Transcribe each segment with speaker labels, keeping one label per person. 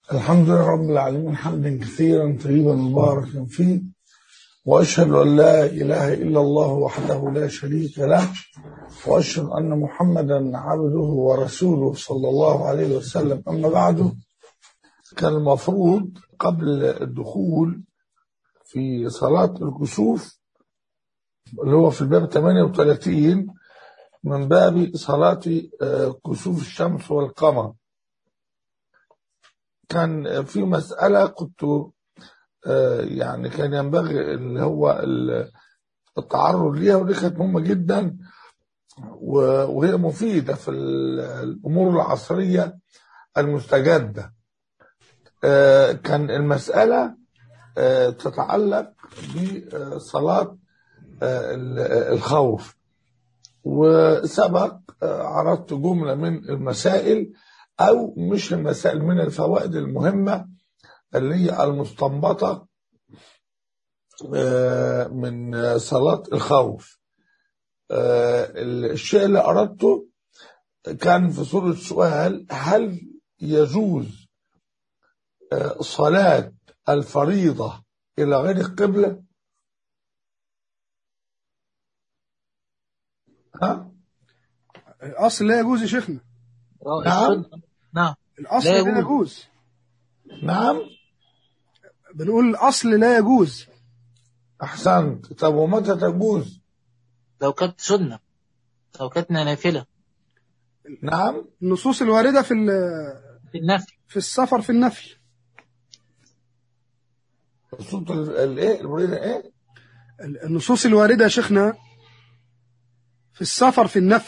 Speaker 1: الحمد لله رب العالمين حمدا كثيرا طيبا مباركا فيه وأشهد أن لا إله إلا الله وحده لا شريك له وأشهد أن محمدا عبده ورسوله صلى الله عليه وسلم أما بعد كان المفروض قبل الدخول في صلاة الكسوف اللي هو في الباب 38 من باب صلاة كسوف الشمس والقمر كان في مسألة كنت يعني كان ينبغي اللي هو التعرض ليها ودي كانت مهمة جدا وهي مفيدة في الأمور العصرية المستجدة كان المسألة تتعلق بصلاة الخوف وسبق عرضت جملة من المسائل أو مش المسائل من الفوائد المهمة اللي هي المستنبطة من صلاة الخوف الشيء اللي أردته كان في صورة سؤال هل يجوز صلاة الفريضة إلى غير القبلة ها
Speaker 2: الأصل لا يجوز يا شيخنا
Speaker 1: نعم
Speaker 3: نعم
Speaker 2: الأصل
Speaker 3: لا
Speaker 2: لا
Speaker 3: يجوز.
Speaker 2: يجوز
Speaker 1: نعم
Speaker 2: بنقول الأصل لا يجوز
Speaker 1: أحسنت طب ومتى تجوز
Speaker 3: لو كانت سنة لو كانت نافلة
Speaker 1: نعم
Speaker 2: النصوص الواردة في ال-
Speaker 3: في النفل
Speaker 2: في السفر في النفل
Speaker 1: صوت ال- الايه الوريدة ايه
Speaker 2: ال- النصوص الواردة يا شيخنا في السفر في النفل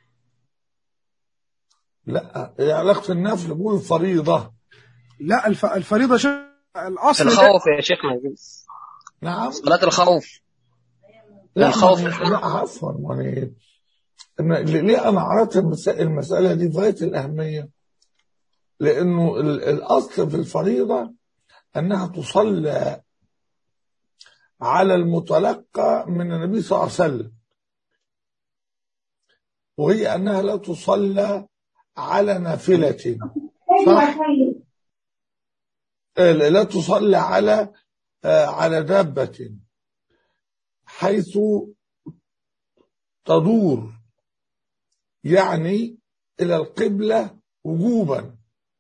Speaker 1: لا ايه علاقة النفل بقول الفريضة
Speaker 2: لا الف... الفريضة شيخ الأصل لا-
Speaker 4: الخوف يا شيخ ما يجوز
Speaker 1: نعم
Speaker 4: صلاة الخوف
Speaker 1: لا
Speaker 4: الخوف
Speaker 1: ما-
Speaker 4: الحرب.
Speaker 1: لا عفوا يعني إن- ليه انا عرضت المس- المسألة دي في غاية الأهمية لأنه ال- الأصل في الفريضة أنها تصلى على المتلقى من النبي صلى الله عليه وسلم وهي أنها لا تصلى على نافلة صح؟ آه، لا تصلى على آه، على دابة حيث تدور يعني إلى القبلة وجوبا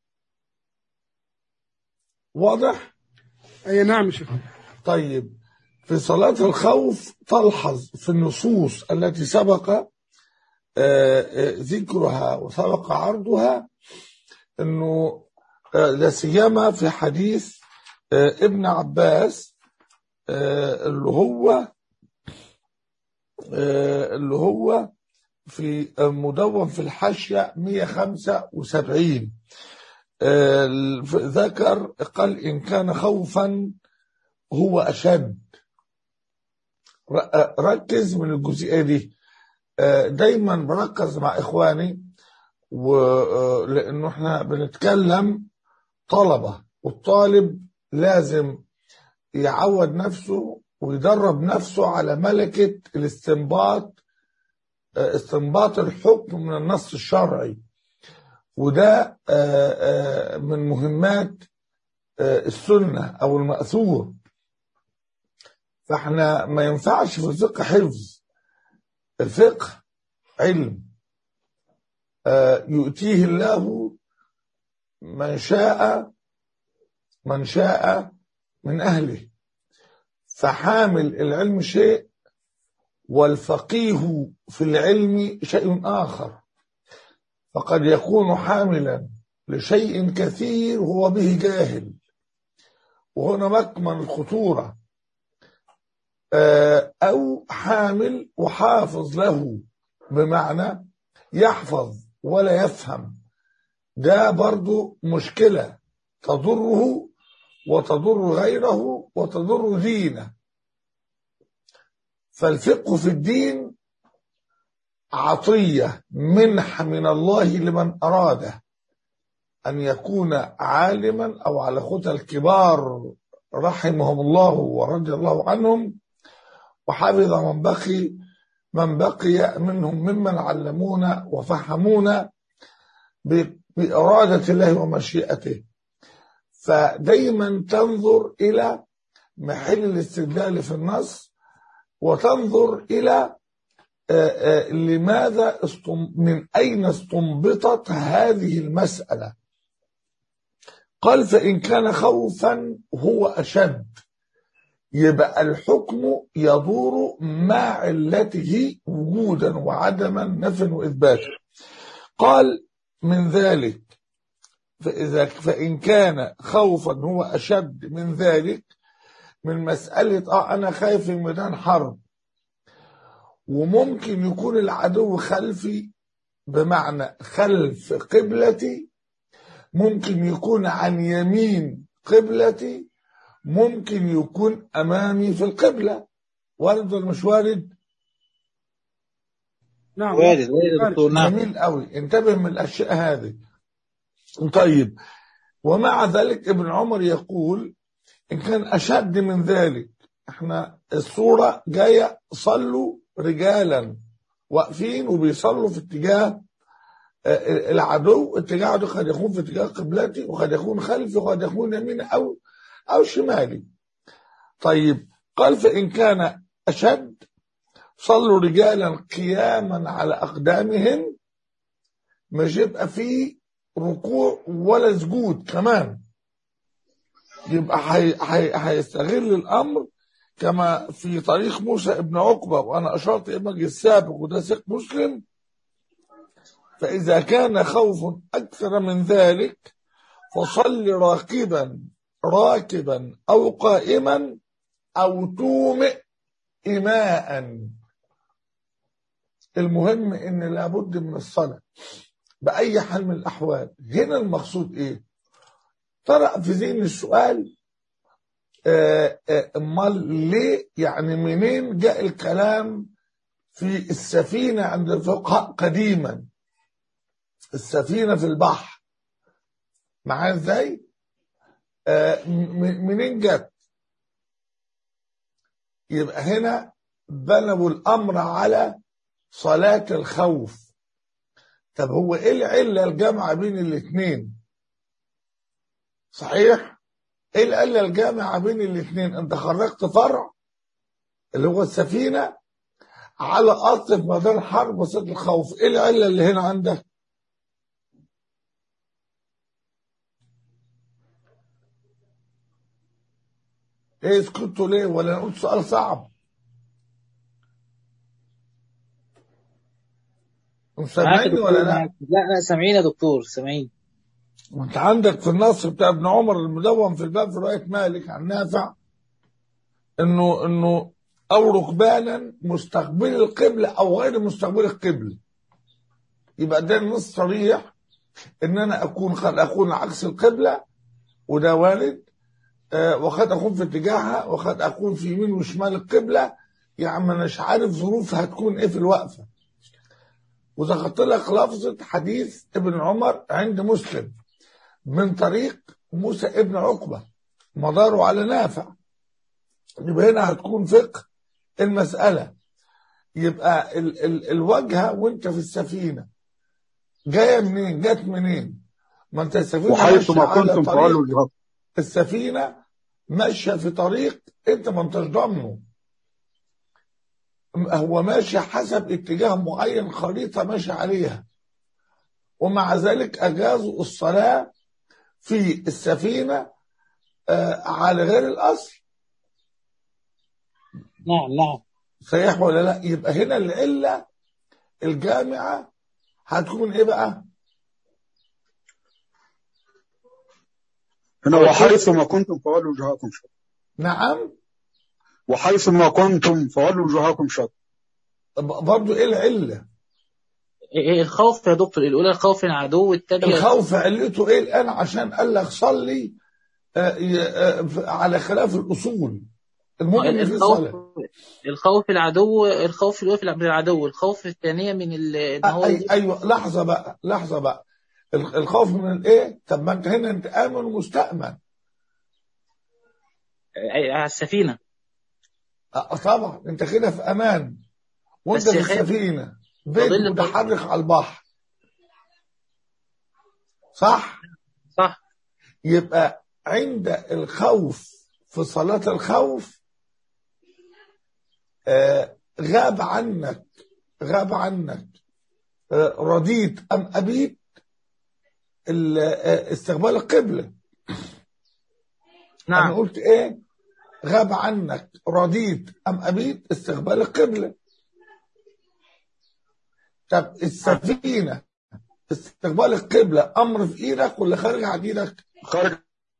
Speaker 1: واضح؟
Speaker 2: أي نعم يا شيخ
Speaker 1: طيب في صلاة الخوف تلحظ في النصوص التي سبق آه، آه، ذكرها وسبق عرضها انه آه، لا سيما في حديث آه، ابن عباس آه، اللي هو آه، اللي هو في آه، مدون في الحاشية 175 آه، ذكر قال إن كان خوفا هو أشد ر- ركز من الجزئية دي آه، دايما بركز مع إخواني ولأنه احنا بنتكلم طلبة والطالب لازم يعود نفسه ويدرب نفسه على ملكة الاستنباط آه، استنباط الحكم من النص الشرعي وده آه، آه، من مهمات آه، السنة أو المأثور فاحنا ما ينفعش في الفقه حفظ الفقه علم آه، يؤتيه الله من شاء من شاء من أهله فحامل العلم شيء والفقيه في العلم شيء آخر فقد يكون حاملا لشيء كثير هو به جاهل وهنا مكمن الخطورة آه، أو حامل وحافظ له بمعنى يحفظ ولا يفهم ده برضو مشكلة تضره وتضر غيره وتضر دينه فالفقه في الدين عطية منحة من الله لمن أراده أن يكون عالما أو على خطى الكبار رحمهم الله ورضي الله عنهم وحفظ من بقي من بقي منهم ممن علمونا وفهمونا ب- بإرادة الله ومشيئته فدايما تنظر إلى محل الاستدلال في النص وتنظر إلى آه، آه، لماذا استم- من أين استنبطت هذه المسألة قال فإن كان خوفا هو أشد يبقى الحكم يدور مع علته وجودا وعدما نفا وإثباتا قال من ذلك فإذا فإن كان خوفا هو أشد من ذلك من مسألة آه أنا خايف في ميدان حرب وممكن يكون العدو خلفي بمعنى خلف قبلتي ممكن يكون عن يمين قبلتي ممكن يكون أمامي في القبلة وارد ولا مش وارد؟
Speaker 2: نعم
Speaker 3: وارد وارد يا دكتور نعم
Speaker 1: جميل قوي انتبه من الأشياء هذه طيب ومع ذلك ابن عمر يقول إن كان أشد من ذلك احنا الصورة جاية صلوا رجالا واقفين وبيصلوا في اتجاه آه، العدو اتجاه ده قد يكون في اتجاه قبلتي وقد يكون خلفي وقد يكون يميني أو أو شمالي طيب قال فإن كان أشد صلوا رجالا قياما على أقدامهم مش يبقى فيه ركوع ولا سجود كمان يبقى هي- هي- هيستغل الأمر كما في طريق موسى ابن عقبة وأنا أشرت إلى السابق وده ثق مسلم فإذا كان خوف أكثر من ذلك فصل راكبا راكبا أو قائما أو تومئ إماء المهم إن لابد من الصلاة بأي حال من الأحوال هنا المقصود إيه طرأ في ذهن السؤال آه، آه، امال ليه يعني منين جاء الكلام في السفينة عند الفقهاء قديما السفينة في البحر معايا ازاي آه، م- منين جت يبقى هنا بنوا الامر على صلاة الخوف طب هو ايه العلة الجامعة بين الاثنين صحيح ايه العلة الجامعة بين الاثنين انت خرجت فرع اللي هو السفينة على اصل في مدار حرب وصلة الخوف ايه العلة اللي هنا عندك ايه سكتوا ليه ولا نقول سؤال صعب
Speaker 3: معاك
Speaker 1: سامعني
Speaker 3: يا دكتور
Speaker 1: ولا لا
Speaker 3: معاك. لا لا سامعين يا دكتور سامعين
Speaker 1: وانت عندك في النص بتاع ابن عمر المدون في الباب في رواية مالك عن نافع انه انه او ركبانا مستقبل القبلة او غير مستقبل القبلة يبقى ده النص صريح ان انا اكون قد اكون عكس القبلة وده وارد آه، وقد اكون في اتجاهها وقد اكون في يمين وشمال القبلة يعني أنا مش عارف ظروفها هتكون ايه في الوقفة وذكرت لك لفظة حديث ابن عمر عند مسلم من طريق موسى ابن عقبة مداره على نافع يبقى هنا هتكون فقه المسألة يبقى ال ال الواجهة وانت في السفينة جاية منين جت منين ما انت السفينة
Speaker 5: وحيث
Speaker 1: ماشية
Speaker 5: ما
Speaker 1: على
Speaker 5: كنتم
Speaker 1: طريق
Speaker 5: فولوا وجهكم
Speaker 1: السفينة ماشية في طريق انت ما انتش ضامنه هو ماشي حسب اتجاه معين خريطة ماشي عليها ومع ذلك أجازوا الصلاة في السفينة آه، على غير الأصل
Speaker 3: نعم نعم
Speaker 1: صحيح ولا لا يبقى هنا العلة الجامعة هتكون ايه بقى
Speaker 5: هنا وحيث ما كنتم فولوا وجهكم شطر
Speaker 1: نعم
Speaker 5: وحيث ما كنتم فولوا وجهكم شطر
Speaker 1: ب- برضو ايه العلة
Speaker 3: إيه- إيه الخوف يا دكتور الأولى الخوف من عدو والتانية
Speaker 1: الخوف علته ايه الآن عشان قال لك صلي آه، ي- آه، ف- على خلاف الأصول المهم إن في
Speaker 3: الخوف
Speaker 1: صلاة
Speaker 3: الخوف العدو الخوف الأول من العدو الخوف الثانية من ال- إن هو
Speaker 1: آه، أي أيوة لحظة بقى لحظة بقى ال- الخوف من الايه طب ما انت هنا انت آمن ومستأمن
Speaker 3: أي- على السفينة
Speaker 1: آه، طبعا انت كده في امان وانت
Speaker 3: بس
Speaker 1: في
Speaker 3: يا خالد،
Speaker 1: السفينة بيت
Speaker 3: فضل-
Speaker 1: متحرك على البحر صح
Speaker 3: صح
Speaker 1: يبقى عند الخوف في صلاة الخوف آه، غاب عنك غاب عنك آه، رضيت أم أبيت ال- آه، استقبال القبلة أنا
Speaker 3: نعم
Speaker 1: قلت إيه غاب عنك رضيت أم أبيت استقبال القبلة طب السفينة استقبال القبلة أمر في إيدك ولا خارج عن إيدك
Speaker 5: خارج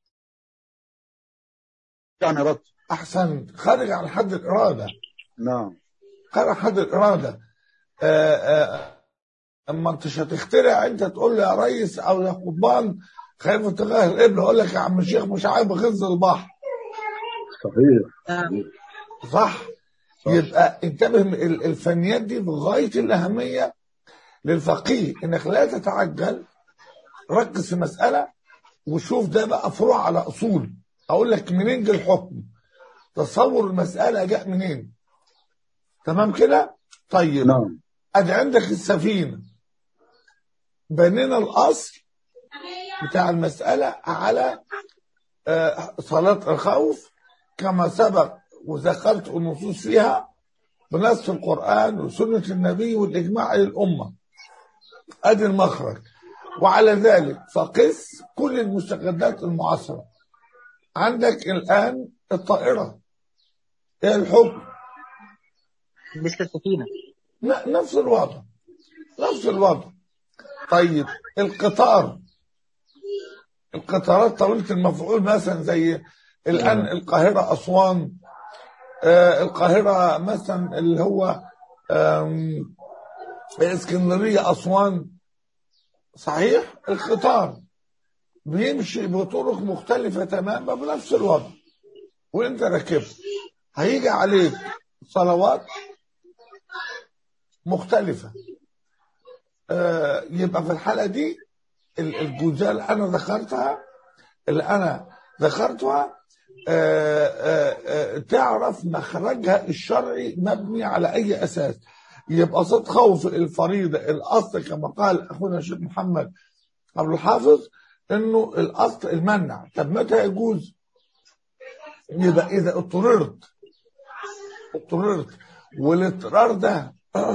Speaker 5: عن إرادته
Speaker 1: أحسن خارج عن حد الإرادة
Speaker 5: نعم
Speaker 1: خارج عن حد الإرادة آه، آه، أما أنت مش هتخترع أنت تقول لي يا ريس أو يا قضبان خايف تغير القبلة أقول لك يا عم الشيخ مش عايز غز البحر
Speaker 5: صحيح
Speaker 3: نعم
Speaker 1: صح يبقى انتبه من ال- الفنيات دي بغاية الأهمية للفقيه إنك لا تتعجل ركز في مسألة وشوف ده بقى فروع على أصول أقول لك منين جه الحكم تصور المسألة جاء منين تمام كده طيب
Speaker 5: نعم
Speaker 1: ادي عندك السفينة بنينا الأصل بتاع المسألة على آه، صلاة الخوف كما سبق وذكرت النصوص فيها بنص القرآن وسنة النبي والإجماع للأمة أدي المخرج وعلى ذلك فقس كل المستجدات المعاصرة عندك الآن الطائرة ايه الحكم
Speaker 3: مثل السفينة
Speaker 1: ن- نفس الوضع نفس الوضع طيب القطار القطارات طويلة المفعول مثلا زي الآن القاهرة أسوان آه القاهرة مثلا اللي هو آم، اسكندرية أسوان صحيح القطار بيمشي بطرق مختلفة تماما بنفس الوضع وانت راكبه هيجي عليك صلوات مختلفة آه، يبقى في الحالة دي ال- الجزئية اللي أنا ذكرتها اللي أنا ذكرتها آه، آه، آه، تعرف مخرجها الشرعي مبني على أي أساس يبقى صد خوف الفريضة الأصل كما قال أخونا الشيخ محمد عبد الحافظ إنه الأصل المنع طب متى يجوز؟ يبقى إذا اضطررت اضطررت والاضطرار ده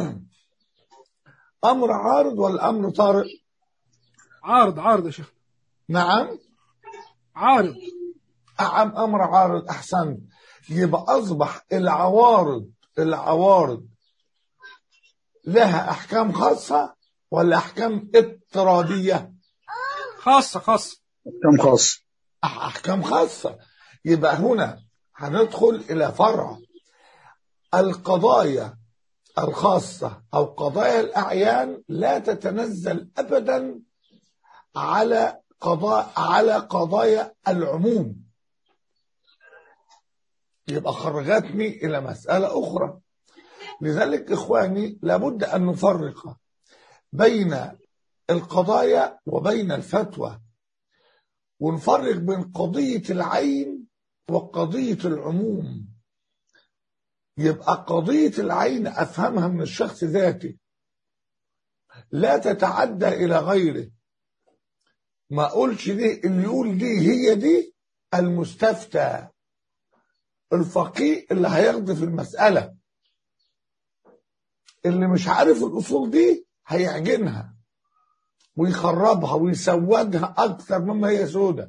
Speaker 1: امر عارض ولا امر طارئ
Speaker 2: عارض عارض يا شيخ
Speaker 1: نعم
Speaker 2: عارض
Speaker 1: أعم امر عارض احسن يبقى اصبح العوارض العوارض لها احكام خاصه ولا احكام اضطراديه
Speaker 2: خاصة خاصة
Speaker 5: كم خاص
Speaker 1: أح- احكام خاصه يبقى هنا هندخل الى فرع القضايا الخاصه او قضايا الاعيان لا تتنزل ابدا على قضاء على قضايا العموم يبقى خرجتني الى مساله اخرى لذلك اخواني لابد ان نفرق بين القضايا وبين الفتوى ونفرق بين قضيه العين وقضيه العموم يبقى قضيه العين افهمها من الشخص ذاته لا تتعدى الى غيره ما اقولش دي اللي يقول دي هي دي المستفتى الفقيه اللي هيقضي في المسألة اللي مش عارف الأصول دي هيعجنها ويخربها ويسودها أكثر مما هي سودة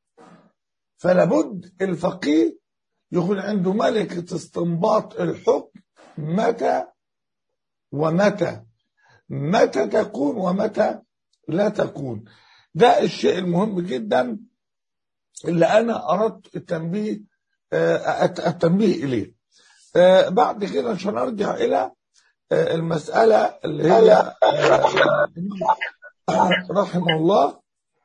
Speaker 1: فلابد الفقيه يكون عنده ملكة استنباط الحكم متى ومتى متى تكون ومتى لا تكون ده الشيء المهم جدا اللي أنا أردت التنبيه آه، الت- التنبيه إليه آه، بعد كده عشان أرجع إلى آه، المسألة اللي هي آه، الإمام رحمه الله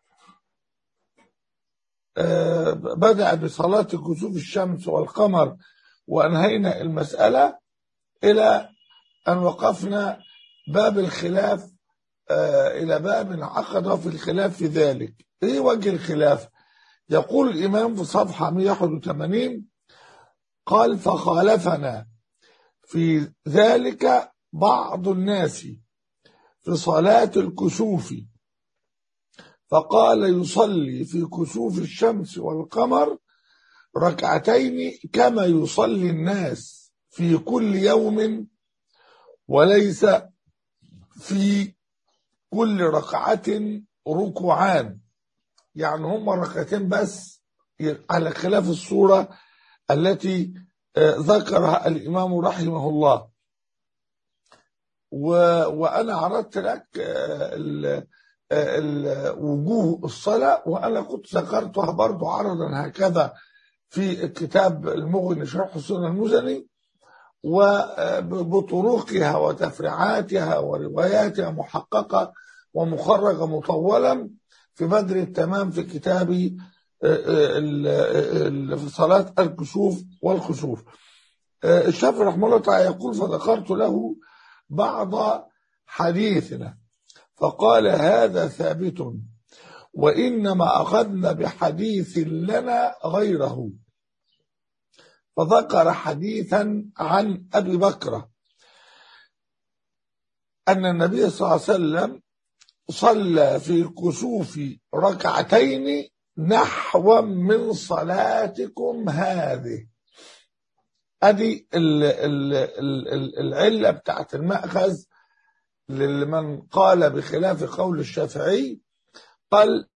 Speaker 1: آه، بدأ بصلاة كسوف الشمس والقمر وأنهينا المسألة إلى أن وقفنا باب الخلاف آه، إلى باب عقد في الخلاف في ذلك إيه وجه الخلاف يقول الإمام في صفحة 181 قال فخالفنا في ذلك بعض الناس في صلاة الكسوف فقال يصلي في كسوف الشمس والقمر ركعتين كما يصلي الناس في كل يوم وليس في كل ركعة ركوعان يعني هم ركعتين بس على خلاف الصورة التي آه، ذكرها الإمام رحمه الله و... وأنا عرضت لك آه، ال... آه، ال- وجوه الصلاة وأنا كنت ذكرتها برضو عرضا هكذا في الكتاب المغني شرح السنة المزني وبطرقها وتفريعاتها ورواياتها محققة ومخرجة مطولا في بدر التمام في كتاب ال- ال- في صلاة الكسوف والخسوف الشافعي رحمه الله تعالى يقول فذكرت له بعض حديثنا فقال هذا ثابت وإنما أخذنا بحديث لنا غيره فذكر حديثا عن أبي بكر أن النبي صلى الله عليه وسلم صلى في الكسوف ركعتين نحو من صلاتكم هذه ادي ال- ال- ال- ال- العله بتاعت المأخذ لمن قال بخلاف قول الشافعي قال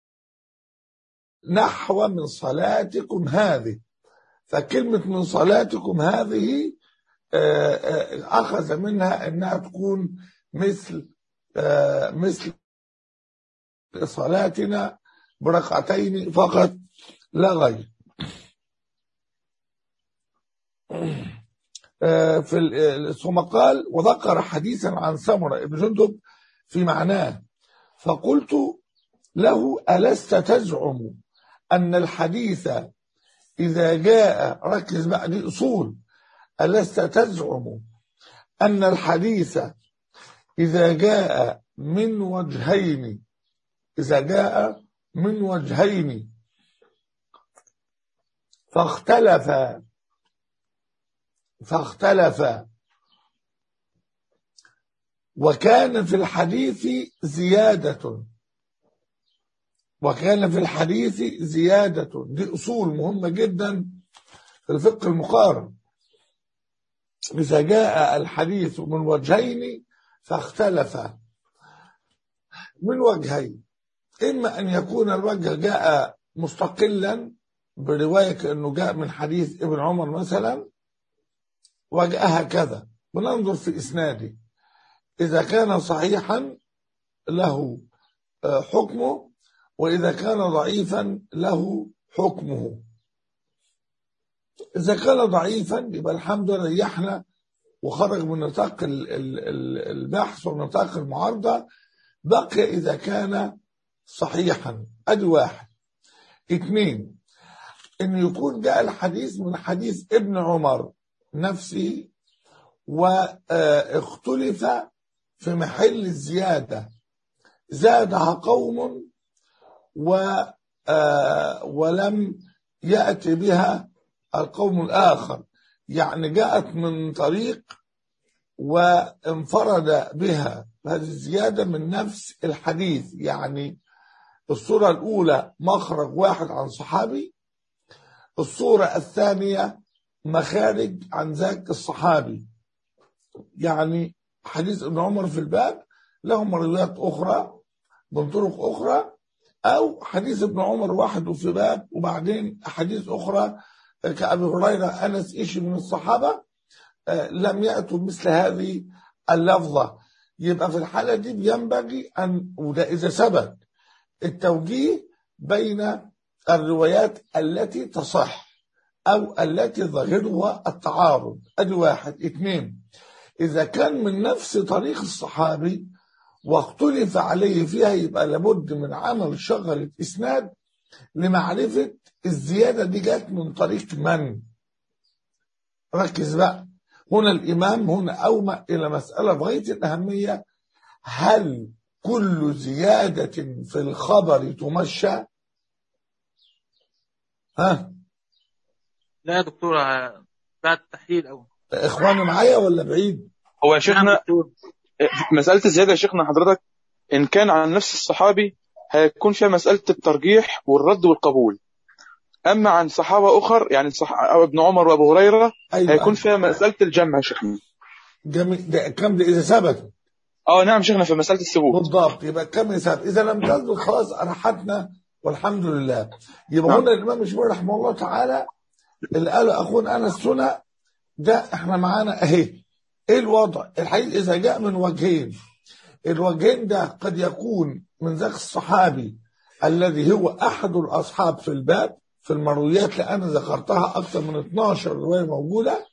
Speaker 1: نحو من صلاتكم هذه فكلمة من صلاتكم هذه آه، آه، أخذ منها أنها تكون مثل آه، مثل صلاتنا بركعتين فقط لا غير آه، في ال- ثم قال وذكر حديثا عن سمرة بن جندب في معناه فقلت له ألست تزعم أن الحديث إذا جاء ركز بقى دي أصول ألست تزعم أن الحديث إذا جاء من وجهين إذا جاء من وجهين فاختلف فاختلف وكان في الحديث زيادة وكان في الحديث زيادة دي أصول مهمة جدا في الفقه المقارن إذا جاء الحديث من وجهين فاختلف من وجهين إما أن يكون الوجه جاء مستقلا برواية كأنه جاء من حديث ابن عمر مثلا وجاء هكذا بننظر في إسناده إذا كان صحيحا له آه، حكمه وإذا كان ضعيفا له حكمه إذا كان ضعيفا يبقى الحمد لله ريحنا وخرج من نطاق ال- ال- ال- البحث ومن نطاق المعارضة بقي إذا كان صحيحا أدي واحد اثنين إن يكون جاء الحديث من حديث ابن عمر نفسه واختلف في محل الزيادة زادها قوم و آه، ولم يأتي بها القوم الآخر يعني جاءت من طريق وانفرد بها هذه الزيادة من نفس الحديث يعني الصورة الأولى مخرج واحد عن صحابي الصورة الثانية مخارج عن ذاك الصحابي يعني حديث ابن عمر في الباب لهم روايات أخرى من طرق أخرى أو حديث ابن عمر وحده في باب وبعدين أحاديث أخرى كأبي هريرة أنس إيش من الصحابة آه، لم يأتوا مثل هذه اللفظة يبقى في الحالة دي بينبغي أن وده إذا ثبت التوجيه بين الروايات التي تصح أو التي ظاهرها التعارض أدي واحد اثنين إذا كان من نفس طريق الصحابي واختلف عليه فيها يبقى لابد من عمل شغلة إسناد لمعرفة الزيادة دي جت من طريق من ركز بقى هنا الإمام هنا أومأ إلى مسألة بغاية الأهمية هل كل زيادة في الخبر تمشى ها
Speaker 3: لا يا دكتور ه- بعد التحليل أو
Speaker 1: إخواني معايا ولا بعيد
Speaker 5: هو يا
Speaker 3: نعم
Speaker 5: شيخنا
Speaker 3: دكتور
Speaker 5: مسألة الزيادة يا شيخنا حضرتك إن كان عن نفس الصحابي
Speaker 6: هيكون فيها مسألة الترجيح والرد والقبول أما عن صحابة أخر يعني صح... أو ابن عمر وأبو هريرة
Speaker 1: أيوة.
Speaker 6: هيكون فيها مسألة الجمع يا شيخنا
Speaker 1: جميل ده كم ده اذا ثبت
Speaker 6: اه نعم شيخنا في مسألة الثبوت
Speaker 1: بالضبط يبقى كم يثبت اذا لم تثبت خلاص ارحتنا والحمد لله يبقى
Speaker 6: نعم.
Speaker 1: هنا الامام الشافعي رحمه الله تعالى اللي قاله اخونا انس سنة ده احنا معانا اهي ايه الوضع الحديث اذا جاء من وجهين الوجهين ده قد يكون من ذاك الصحابي الذي هو احد الاصحاب في الباب في المرويات اللي انا ذكرتها اكثر من 12 روايه موجوده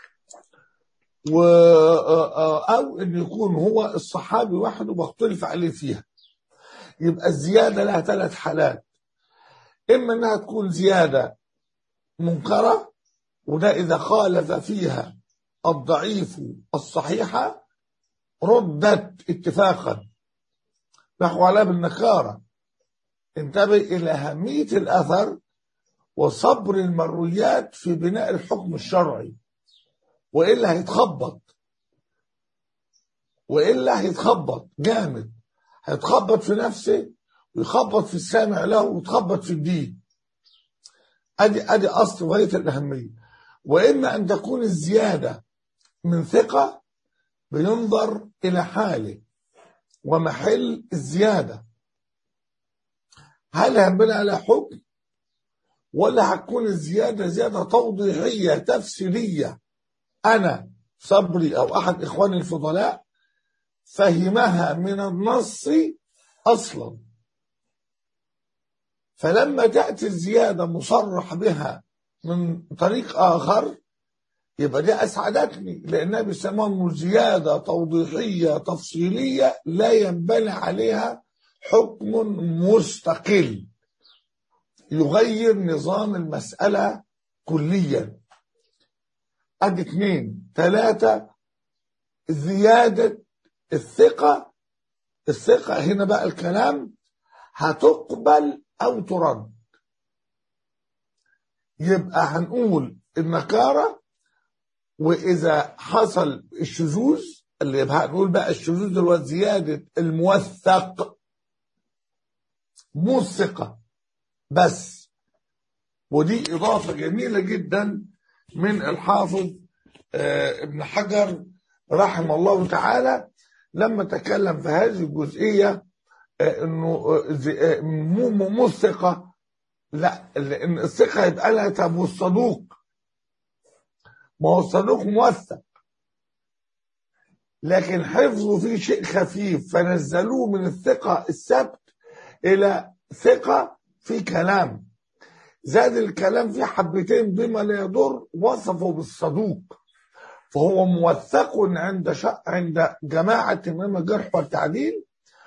Speaker 1: و او ان يكون هو الصحابي وحده مختلف عليه فيها يبقى الزياده لها ثلاث حالات اما انها تكون زياده منكره وده اذا خالف فيها الضعيف الصحيحه ردت اتفاقا نحو عليها بالنكاره انتبه الى اهميه الاثر وصبر المرويات في بناء الحكم الشرعي والا هيتخبط والا هيتخبط جامد هيتخبط في نفسه ويخبط في السامع له ويتخبط في الدين ادي ادي اصل غايه الاهميه واما ان تكون الزياده من ثقه بينظر الى حاله ومحل الزياده هل هنبني على حكم ولا هتكون الزياده زياده توضيحيه تفسيريه انا صبري او احد اخواني الفضلاء فهمها من النص اصلا فلما تاتي الزياده مصرح بها من طريق اخر يبقى دي اسعدتني لانها بيسموها زياده توضيحيه تفصيليه لا ينبني عليها حكم مستقل يغير نظام المساله كليا ادي اثنين ثلاثة زيادة الثقة الثقة هنا بقى الكلام هتقبل او ترد يبقى هنقول النكارة واذا حصل الشذوذ اللي يبقى هنقول بقى الشذوذ اللي هو زيادة الموثق مو الثقة بس ودي اضافة جميلة جدا من الحافظ آه، ابن حجر رحمه الله تعالى لما تكلم في هذه الجزئية آه، انه آه، زي- آه، مو مو مو الثقة لا لان الثقة يبقى لها طب والصدوق ما هو الصدوق موثق لكن حفظه فيه شيء خفيف فنزلوه من الثقة الثبت إلى ثقة في كلام زاد الكلام فيه حبتين بما لا يضر وصفه بالصدوق فهو موثق عند ش... عند جماعة من الجرح والتعديل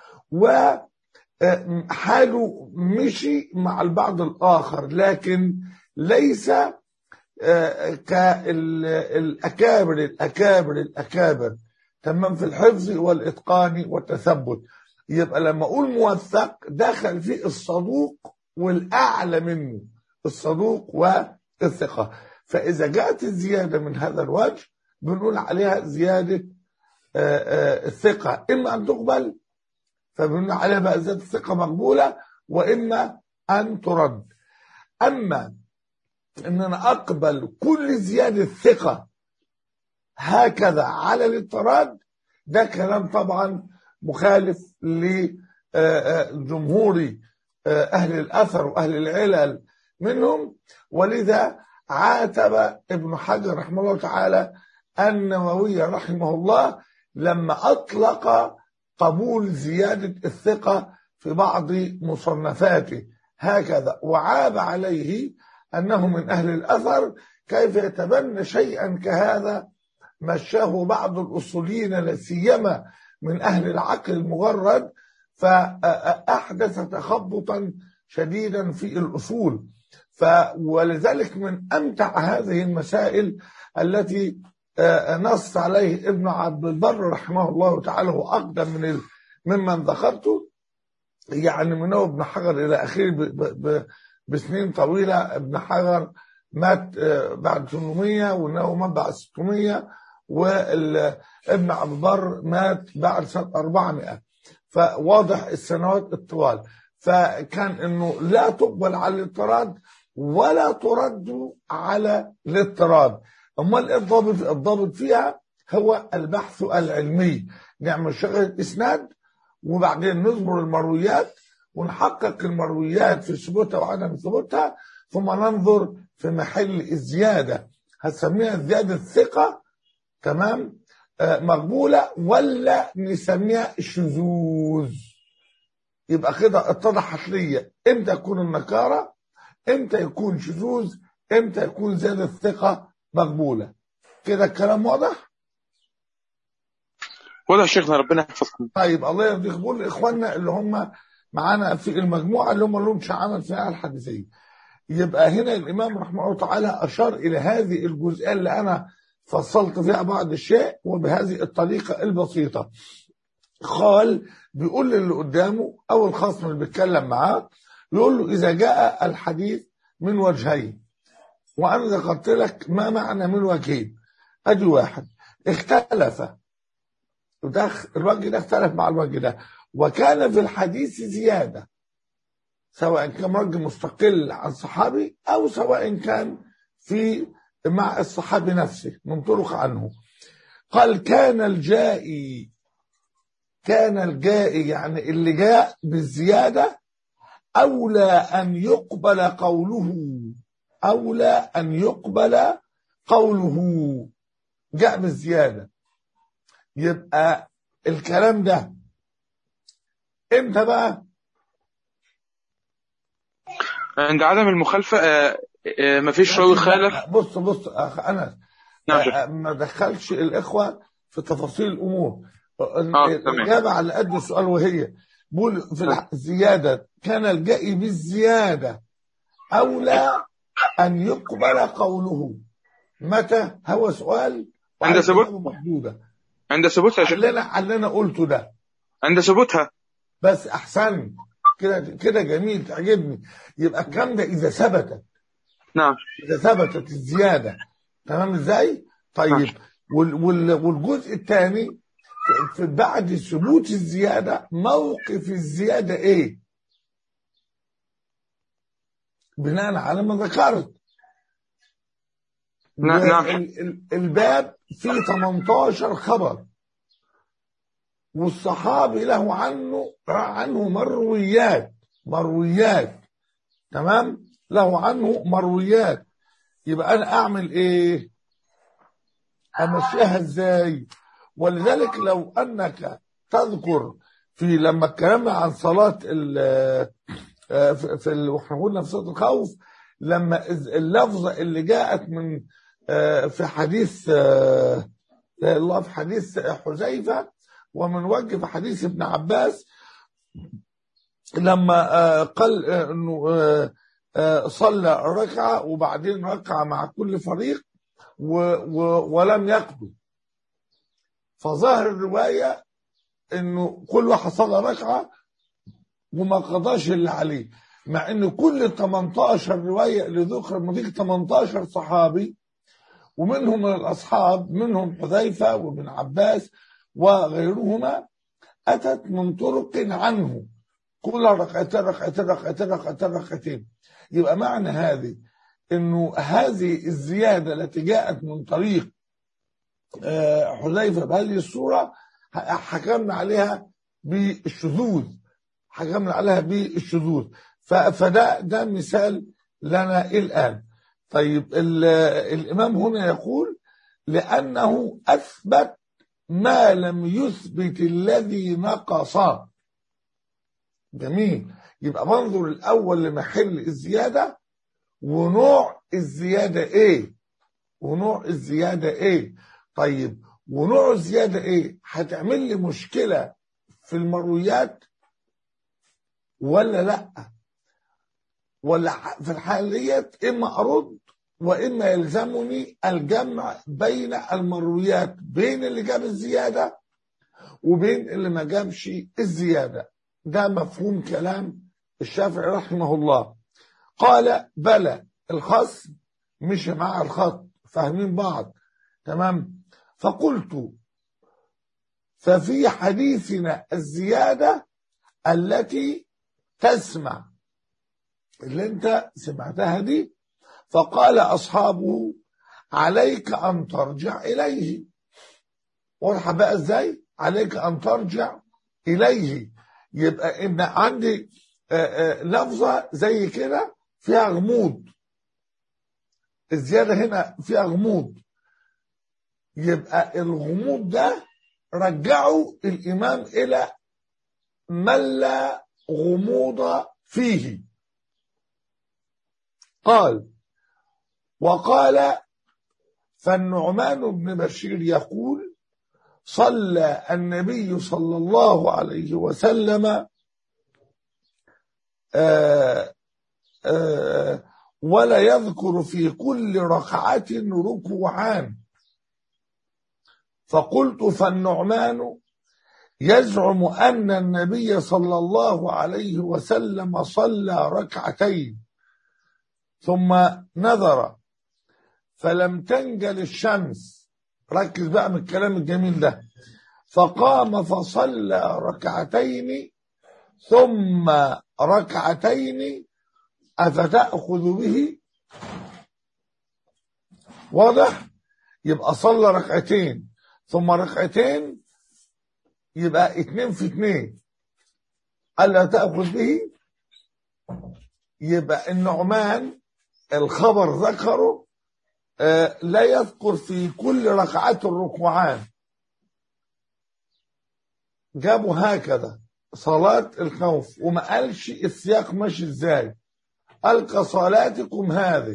Speaker 1: وحاله مشي مع البعض الآخر لكن ليس آه، كالأكابر الأكابر الأكابر تمام في الحفظ والإتقان والتثبت يبقى لما أقول موثق دخل فيه الصدوق والأعلى منه الصدوق والثقة فإذا جاءت الزيادة من هذا الوجه بنقول عليها زيادة آه، آه، الثقة إما أن تقبل فبنقول عليها بقى زيادة الثقة مقبولة وإما أن ترد أما ان انا اقبل كل زياده ثقه هكذا على الاضطراد ده كلام طبعا مخالف لجمهور اهل الاثر واهل العلل منهم ولذا عاتب ابن حجر رحمه الله تعالى النووي رحمه الله لما اطلق قبول زياده الثقه في بعض مصنفاته هكذا وعاب عليه أنه من أهل الأثر كيف يتبنى شيئا كهذا مشاه بعض الأصوليين لا سيما من أهل العقل المجرد فأحدث تخبطا شديدا في الأصول ف ولذلك من أمتع هذه المسائل التي آه، نص عليه ابن عبد البر رحمه الله تعالى هو أقدم من ال- ممن ذكرته يعني من هو ابن حجر إلى آخره ب- ب- ب- بسنين طويلة ابن حجر مات آه، بعد 800 وانه مات بعد 600 وابن عبد البر مات بعد سنة 400 فواضح السنوات الطوال فكان انه لا تقبل على الاضطراد ولا ترد على الاضطراد امال إيه الضابط الضابط فيها هو البحث العلمي نعمل شغل اسناد وبعدين نصبر المرويات ونحقق المرويات في ثبوتها وعدم ثبوتها ثم ننظر في محل الزياده هنسميها زياده ثقه تمام آه، مقبوله ولا نسميها شذوذ يبقى كده اتضحت لي امتى يكون النكاره امتى يكون شذوذ امتى يكون زياده ثقه مقبوله كده الكلام واضح
Speaker 6: واضح يا شيخنا ربنا يحفظكم
Speaker 1: طيب الله يرضيك بقول لاخواننا اللي هم معانا في المجموعه اللي هم لهم عمل فيها الحديثيه يبقى هنا الامام رحمه الله تعالى اشار الى هذه الجزئيه اللي انا فصلت فيها بعض الشيء وبهذه الطريقه البسيطه قال بيقول للي قدامه او الخصم اللي بيتكلم معاه يقول له اذا جاء الحديث من وجهين وانا ذكرت لك ما معنى من وجهين ادي واحد اختلف وده الوجه ده اختلف مع الوجه ده وكان في الحديث زيادة سواء كان وجه مستقل عن صحابي أو سواء كان في مع الصحابي نفسه من طرق عنه قال كان الجائي كان الجائي يعني اللي جاء بالزيادة أولى أن يقبل قوله أولى أن يقبل قوله جاء بالزيادة يبقى الكلام ده امتى بقى
Speaker 6: عند عدم المخالفة آه، آه، مفيش راوي خالف
Speaker 1: بص بص اخ انس
Speaker 6: نعم شيخ.
Speaker 1: آه، ما دخلش الاخوه في تفاصيل الامور
Speaker 6: تمام.
Speaker 1: الاجابه على قد السؤال وهي بقول في الح- الزياده كان الجائي بالزياده اولى ان يقبل قوله متى هو سؤال
Speaker 6: عند
Speaker 1: وعايز
Speaker 6: ثبوت؟
Speaker 1: إجابة محدوده
Speaker 6: عند ثبوتها يا شيخ
Speaker 1: اللي انا اللي انا قلته ده
Speaker 6: عند ثبوتها
Speaker 1: بس احسن كده كده جميل تعجبني يبقى الكلام ده اذا ثبتت
Speaker 6: نعم
Speaker 1: اذا ثبتت الزياده تمام ازاي؟ طيب وال وال والجزء الثاني في- في بعد ثبوت الزياده موقف الزياده ايه؟ بناء على ما ذكرت
Speaker 6: نعم، نعم.
Speaker 1: ال- ال- الباب فيه 18 خبر والصحابي له عنه عنه مرويات مرويات تمام له عنه مرويات يبقى انا اعمل ايه امشيها ازاي ولذلك لو انك تذكر في لما اتكلمنا عن صلاه ال آه، في في ال- واحنا قلنا في صلاه الخوف لما إذ- اللفظه اللي جاءت من آه، في حديث آه، الله في حديث حذيفه ومن وجه في حديث ابن عباس لما آه، قال آه، انه آه، آه، صلى ركعه وبعدين ركعه مع كل فريق و و ولم يقضوا فظهر الروايه انه كل واحد صلى ركعه وما قضاش اللي عليه مع ان كل 18 روايه اللي ذكر مضيق 18 صحابي ومنهم من الاصحاب منهم حذيفه وابن عباس وغيرهما اتت من طرق عنه كل ركعتين ركعتين ركعتين ركعتين ركعتين يبقى معنى هذه انه هذه الزياده التي جاءت من طريق آه، حذيفه بهذه الصوره ح- حكمنا عليها بالشذوذ حكمنا عليها بالشذوذ ف- فده ده مثال لنا الان طيب ال- الامام هنا يقول لانه اثبت ما لم يثبت الذي نقص جميل يبقى بنظر الاول لمحل الزياده ونوع الزياده ايه ونوع الزياده ايه طيب ونوع الزياده ايه هتعمل لي مشكله في المرويات ولا لا ولا ح- في الحاله ديت اما ارد واما يلزمني الجمع بين المرويات بين اللي جاب الزياده وبين اللي ما جابش الزياده ده مفهوم كلام الشافعي رحمه الله قال بلى الخصم مش مع الخط فاهمين بعض تمام فقلت ففي حديثنا الزيادة التي تسمع اللي انت سمعتها دي فقال اصحابه عليك ان ترجع اليه واضحه بقى ازاي عليك ان ترجع اليه يبقى ان عندي آه، آه، لفظه زي كده فيها غموض الزياده هنا فيها غموض يبقى الغموض ده رجعوا الامام الى من لا غموض فيه قال وقال فالنعمان بن بشير يقول صلى النبي صلى الله عليه وسلم آه آه ولا يذكر في كل ركعة ركوعان فقلت فالنعمان يزعم أن النبي صلى الله عليه وسلم صلى ركعتين ثم نظر فلم تنجل الشمس ركز بقى من الكلام الجميل ده فقام فصلى ركعتين ثم ركعتين أفتأخذ به واضح يبقى صلى ركعتين ثم ركعتين يبقى اتنين في اتنين ألا تأخذ به يبقى النعمان الخبر ذكره آه، لا يذكر في كل ركعات الركوعان جابوا هكذا صلاة الخوف وما قالش السياق ماشي ازاي قال كصلاتكم هذه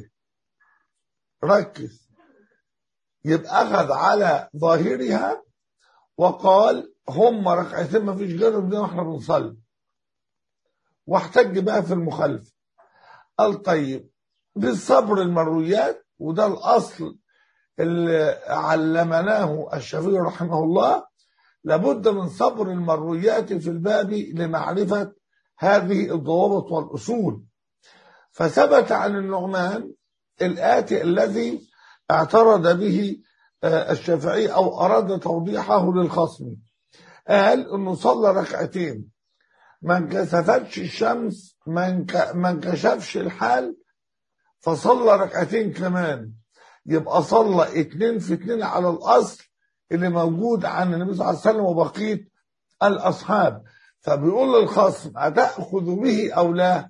Speaker 1: ركز يبقى أخذ على ظاهرها وقال هم ركعتين ما فيش غيرهم دي واحنا بنصلي واحتج بقى في المخالفة قال طيب بالصبر المرويات وده الأصل اللي علمناه الشافعي رحمه الله لابد من صبر المرويات في الباب لمعرفة هذه الضوابط والأصول فثبت عن النعمان الآتي الذي اعترض به آه، الشافعي أو أراد توضيحه للخصم قال انه صلى ركعتين ما انكسفتش الشمس ما انك- ما انكشفش الحال فصلى ركعتين كمان يبقى صلى اتنين في اتنين على الاصل اللي موجود عن النبي صلى الله عليه وسلم وبقيه الاصحاب فبيقول للخصم اتاخذ به او لا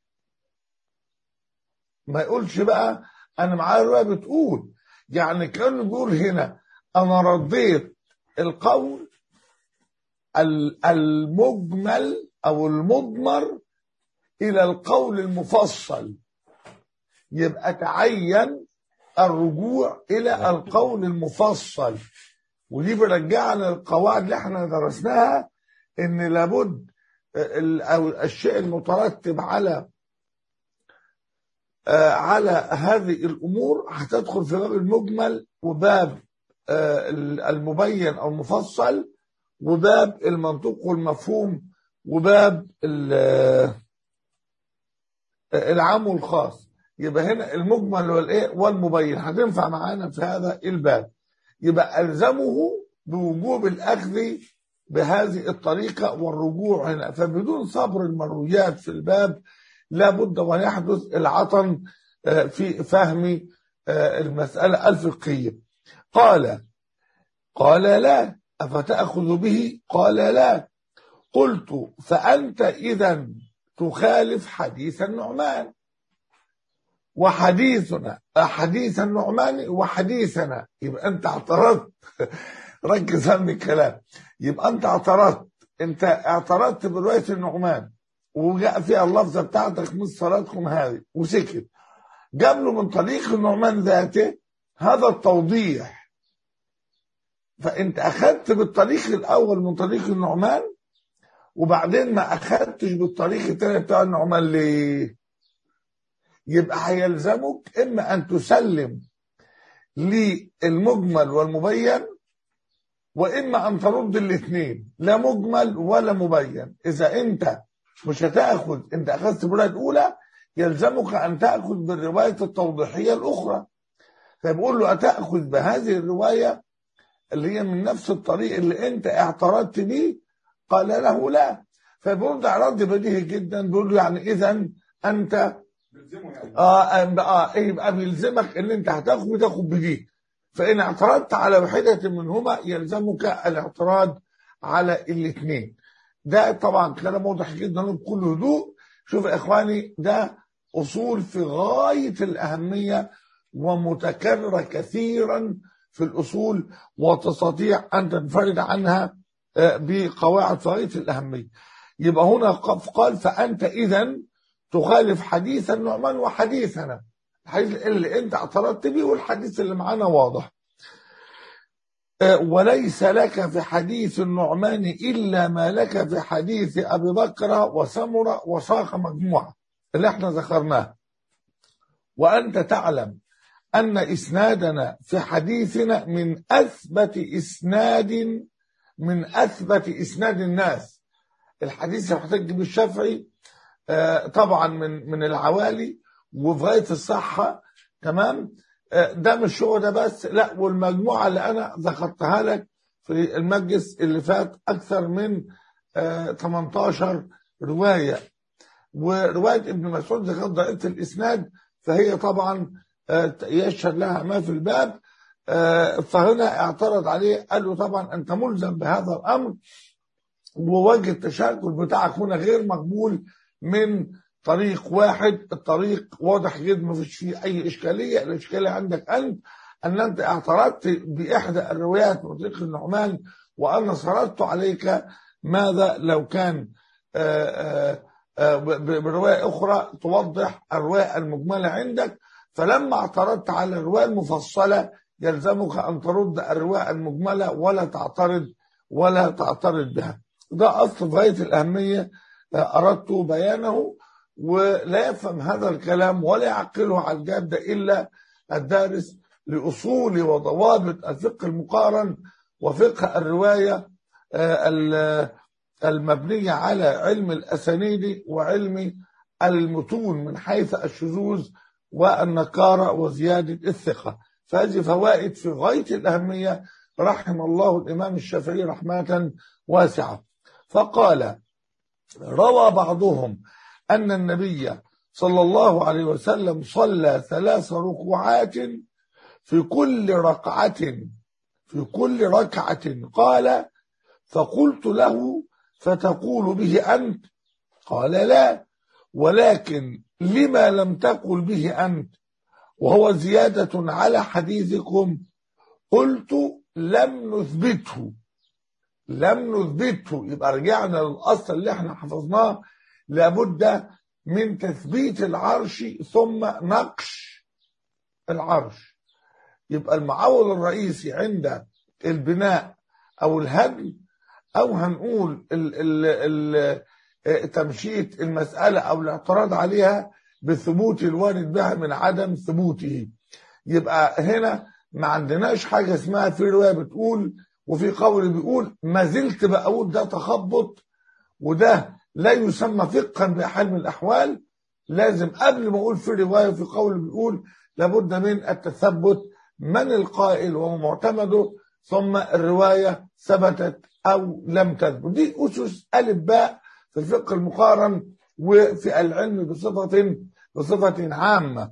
Speaker 1: ما يقولش بقى انا معايا روايه بتقول يعني كانه بيقول هنا انا رديت القول ال- المجمل او المضمر الى القول المفصل يبقى تعين الرجوع الى القول المفصل ودي بيرجعنا للقواعد اللي احنا درسناها ان لابد ال- او الشيء المترتب على آه، على هذه الامور هتدخل في باب المجمل وباب آه، المبين او المفصل وباب المنطوق والمفهوم وباب ال- العام والخاص يبقى هنا المجمل والايه والمبين هتنفع معانا في هذا الباب يبقى الزمه بوجوب الاخذ بهذه الطريقه والرجوع هنا فبدون صبر المرويات في الباب لابد وان يحدث العطن آه، في فهم آه، المساله الفقهيه قال قال لا أفتأخذ به قال لا قلت فأنت إذا تخالف حديث النعمان وحديثنا حديث النعمان وحديثنا يبقى أنت اعترضت ركز هم الكلام يبقى أنت اعترضت أنت اعترضت برواية النعمان وجاء فيها اللفظة بتاعتك من صلاتكم هذه وسكت جاب له من طريق النعمان ذاته هذا التوضيح فانت اخذت بالطريق الاول من طريق النعمان وبعدين ما اخذتش بالطريق الثاني بتاع النعمان ليه يبقى هيلزمك اما ان تسلم للمجمل والمبين واما ان ترد الاثنين لا مجمل ولا مبين اذا انت مش هتاخذ انت اخذت بالروايه الاولى يلزمك ان تاخذ بالروايه التوضيحيه الاخرى فبيقول له اتاخذ بهذه الروايه اللي هي من نفس الطريق اللي انت اعترضت بيه قال له لا فبيرد على رد بديهي جدا بيقول له يعني اذا انت اه اه يبقى بيلزمك ان انت هتاخد وتاخد بدي فان اعترضت على واحده منهما يلزمك الاعتراض على الاثنين ده طبعا كلام واضح جدا بكل هدوء شوف يا اخواني ده اصول في غايه الاهميه ومتكرره كثيرا في الاصول وتستطيع ان تنفرد عنها آه، بقواعد في غايه الاهميه يبقى هنا ق- قال فانت اذا تخالف حديث النعمان وحديثنا الحديث اللي انت اعترضت بيه والحديث اللي معانا واضح آه، وليس لك في حديث النعمان إلا ما لك في حديث أبي بكر وسمرة وساق مجموعة اللي احنا ذكرناه وأنت تعلم أن إسنادنا في حديثنا من أثبت إسناد من أثبت إسناد الناس الحديث يحتج بالشافعي آه، طبعا من من العوالي وفي غايه الصحه تمام آه، ده مش هو ده بس لا والمجموعه اللي انا ذكرتها لك في المجلس اللي فات اكثر من آه، 18 روايه وروايه ابن مسعود ذكرت ضعيفه الاسناد فهي طبعا آه، يشهد لها ما في الباب آه، فهنا اعترض عليه قال له طبعا انت ملزم بهذا الامر ووجه التشكل بتاعك هنا غير مقبول من طريق واحد الطريق واضح جدا ما فيش فيه اي اشكاليه الاشكاليه عندك انت ان انت اعترضت باحدى الروايات من طريق النعمان وانا سردت عليك ماذا لو كان آه، آه، آه، ب- ب- بروايه اخرى توضح الروايه المجمله عندك فلما اعترضت على الروايه المفصله يلزمك ان ترد الروايه المجمله ولا تعترض ولا تعترض بها ده اصل في غايه الاهميه آه، اردت بيانه ولا يفهم هذا الكلام ولا يعقله على الجاده الا الدارس لاصول وضوابط الفقه المقارن وفقه الروايه آه، ال- المبنيه على علم الاسانيد وعلم المتون من حيث الشذوذ والنكاره وزياده الثقه فهذه فوائد في غايه الاهميه رحم الله الامام الشافعي رحمه واسعه فقال روى بعضهم أن النبي صلى الله عليه وسلم صلى ثلاث ركوعات في كل ركعة في كل ركعة قال فقلت له فتقول به أنت قال لا ولكن لما لم تقل به أنت وهو زيادة على حديثكم قلت لم نثبته لم نثبته يبقى رجعنا للاصل اللي احنا حفظناه لابد من تثبيت العرش ثم نقش العرش يبقى المعول الرئيسي عند البناء او الهدم او هنقول ال ال ال تمشية المسألة او الاعتراض عليها بثبوت الوارد بها من عدم ثبوته يبقى هنا ما عندناش حاجة اسمها في رواية بتقول وفي قول بيقول ما زلت بقول ده تخبط وده لا يسمى فقها بحال من الاحوال لازم قبل ما اقول في روايه في قول بيقول لابد من التثبت من القائل ومعتمده ثم الروايه ثبتت او لم تثبت دي اسس الف باء في الفقه المقارن وفي العلم بصفه بصفه عامه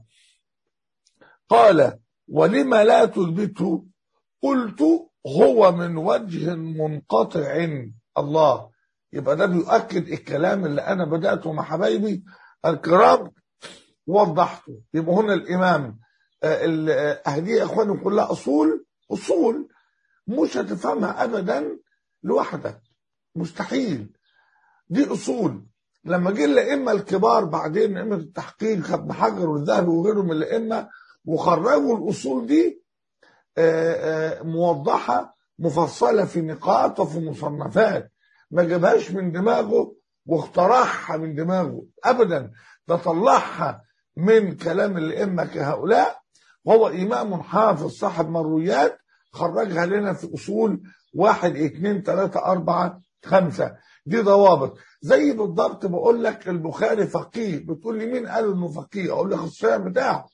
Speaker 1: قال ولما لا تثبته قلت هو من وجه منقطع الله يبقى ده بيؤكد الكلام اللي انا بداته مع حبايبي الكرام وضحته يبقى هنا الامام آه، ال- آه، هذه يا اخواني كلها اصول اصول مش هتفهمها ابدا لوحدك مستحيل دي اصول لما جه الائمه الكبار بعدين ائمه التحقيق ابن حجر والذهبي وغيرهم من الائمه وخرجوا الاصول دي آه، آه، موضحه مفصله في نقاط وفي مصنفات ما جابهاش من دماغه واخترعها من دماغه ابدا ده طلعها من كلام الائمه كهؤلاء وهو امام حافظ صاحب مرويات خرجها لنا في اصول واحد اثنين ثلاثة أربعة خمسة دي ضوابط زي بالضبط بقول لك البخاري فقيه بتقول لي مين قال انه فقيه اقول لك الصيام بتاعه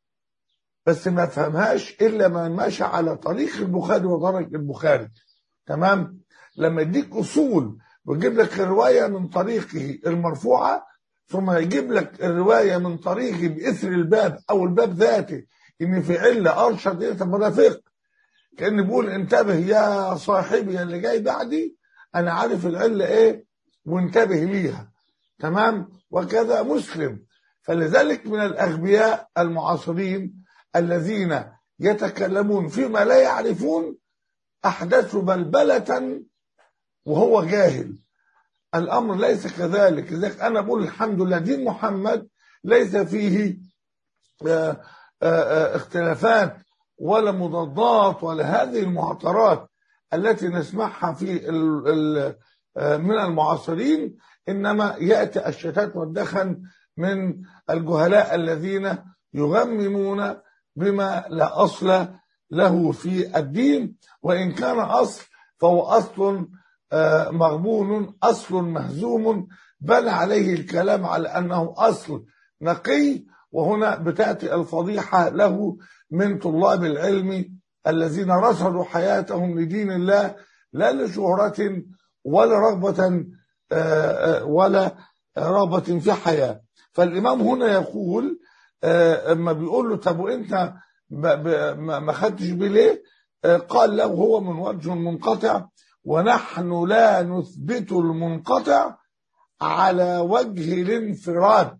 Speaker 1: بس ما فهمهاش الا من مشى على طريق البخاري وطريق البخاري تمام لما يديك اصول ويجيب لك الرواية من طريقه المرفوعة ثم يجيب لك الرواية من طريقه بإثر الباب أو الباب ذاته إن في علة أرشد إيه طب ما ده فقه كأن بيقول انتبه يا صاحبي اللي جاي بعدي أنا عارف العلة إيه وانتبه ليها تمام وكذا مسلم فلذلك من الأغبياء المعاصرين الذين يتكلمون فيما لا يعرفون أحدثوا بلبلة وهو جاهل الأمر ليس كذلك لذلك أنا بقول الحمد لله دين محمد ليس فيه آه، آه، آه، اختلافات ولا مضادات ولا هذه المعطرات التي نسمعها في ال- ال- آه، من المعاصرين إنما يأتي الشتات والدخن من الجهلاء الذين يغممون بما لا أصل له في الدين وإن كان أصل فهو أصل آه، مغبون أصل مهزوم بل عليه الكلام على أنه أصل نقي وهنا بتأتي الفضيحة له من طلاب العلم الذين رصدوا حياتهم لدين الله لا لشهرة ولا رغبة آه، آه، ولا رغبة في حياة فالإمام هنا يقول آه، اما بيقول له طب وانت ب- ب- ما ما خدتش بليه آه، قال له هو من وجه منقطع ونحن لا نثبت المنقطع على وجه الانفراد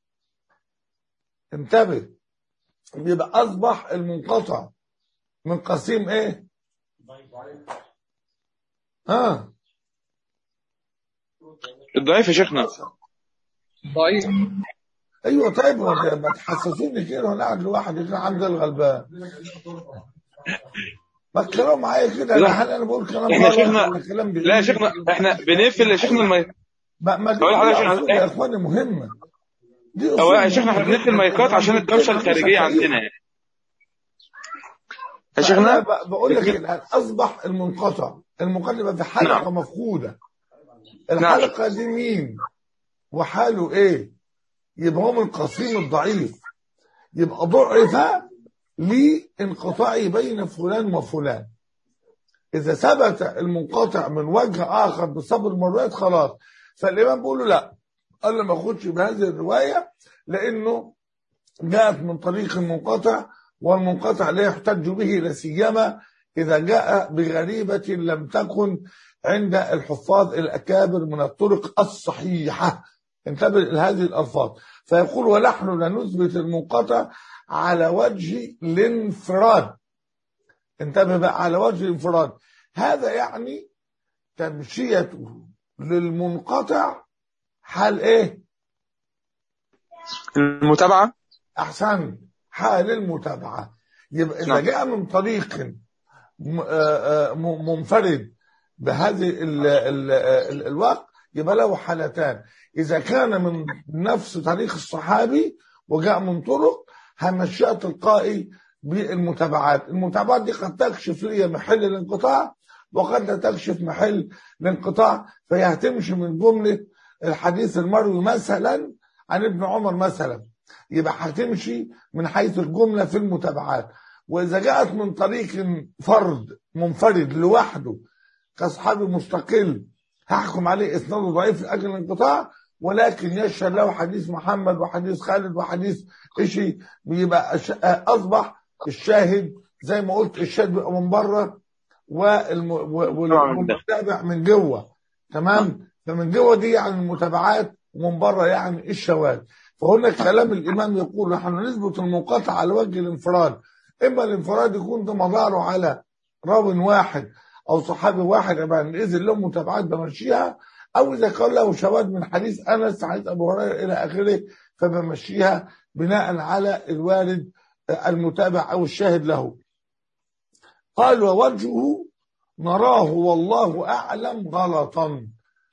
Speaker 1: انتبه يبقى اصبح المنقطع من قسيم ايه اه
Speaker 6: الضعيف يا شيخنا
Speaker 4: ضعيف
Speaker 1: ايوه طيب ما ما تحسسوني كده وانا قاعد لوحدي كده عند الغلبان ما تكلموا معايا كده
Speaker 6: لا.
Speaker 1: انا هل انا بقول كلام
Speaker 6: احنا
Speaker 1: غلط
Speaker 6: شيخنا-
Speaker 1: ولا كلام
Speaker 6: لا يا شيخنا احنا بنقفل يا شيخنا المايك
Speaker 1: ما ما دي
Speaker 6: أقول لحضرتك
Speaker 1: كلها
Speaker 6: عشان-
Speaker 1: أصول يا اخواني مهمه دي
Speaker 6: هو
Speaker 1: أصول
Speaker 6: يا شيخنا احنا
Speaker 1: مهمة.
Speaker 6: بنقفل المايكات عشان الدوشه الخارجيه عندنا يعني يا
Speaker 1: فأنا
Speaker 6: شيخنا
Speaker 1: ب- بقول لك الآن أصبح المنقطع المنقطع يبقى في حلقة مفقودة الحلقة دي مين وحاله إيه يبقى هو من قسيم الضعيف يبقى ضعف لانقطاع بين فلان وفلان إذا ثبت المنقطع من وجه آخر بسبب المرويات خلاص فالإمام بيقول له لا قال له ما أخدش بهذه الرواية لأنه جاءت من طريق منقطع والمنقطع لا يحتج به لا سيما إذا جاء بغريبة لم تكن عند الحفاظ الأكابر من الطرق الصحيحة انتبه لهذه الألفاظ فيقول ونحن لا نثبت المنقطع على وجه الانفراد انتبه بقى على وجه الانفراد هذا يعني تمشيته للمنقطع حال ايه
Speaker 6: المتابعه
Speaker 1: احسن حال المتابعه يبقى اذا
Speaker 6: نعم.
Speaker 1: جاء من طريق م- آه، آه، م- منفرد بهذه ال ال ال الوقت يبقى له حالتان اذا كان من نفس طريق الصحابي وجاء من طرق همشيها تلقائي بالمتابعات المتابعات دي قد تكشف لي محل الانقطاع وقد لا تكشف محل الانقطاع فهي هتمشي من جمله الحديث المروي مثلا عن ابن عمر مثلا يبقى هتمشي من حيث الجملة في المتابعات وإذا جاءت من طريق فرد منفرد لوحده كصحابي مستقل هحكم عليه إسناده ضعيف لأجل الانقطاع ولكن يشهد له حديث محمد وحديث خالد وحديث إشي بيبقى أش- أصبح الشاهد زي ما قلت الشاهد بيبقى من بره والم- و- والمتابع من جوه تمام فمن جوه دي يعني المتابعات ومن بره يعني الشواذ فهنا كلام الامام يقول نحن نثبت المنقطع على وجه الانفراد اما الانفراد يكون ده مداره على راو واحد او صحابي واحد يبقى باذن له متابعات بمشيها او اذا كان له شواذ من حديث انس حديث ابو هريره الى اخره فبمشيها بناء على الوارد المتابع او الشاهد له قال ووجهه نراه والله اعلم غلطا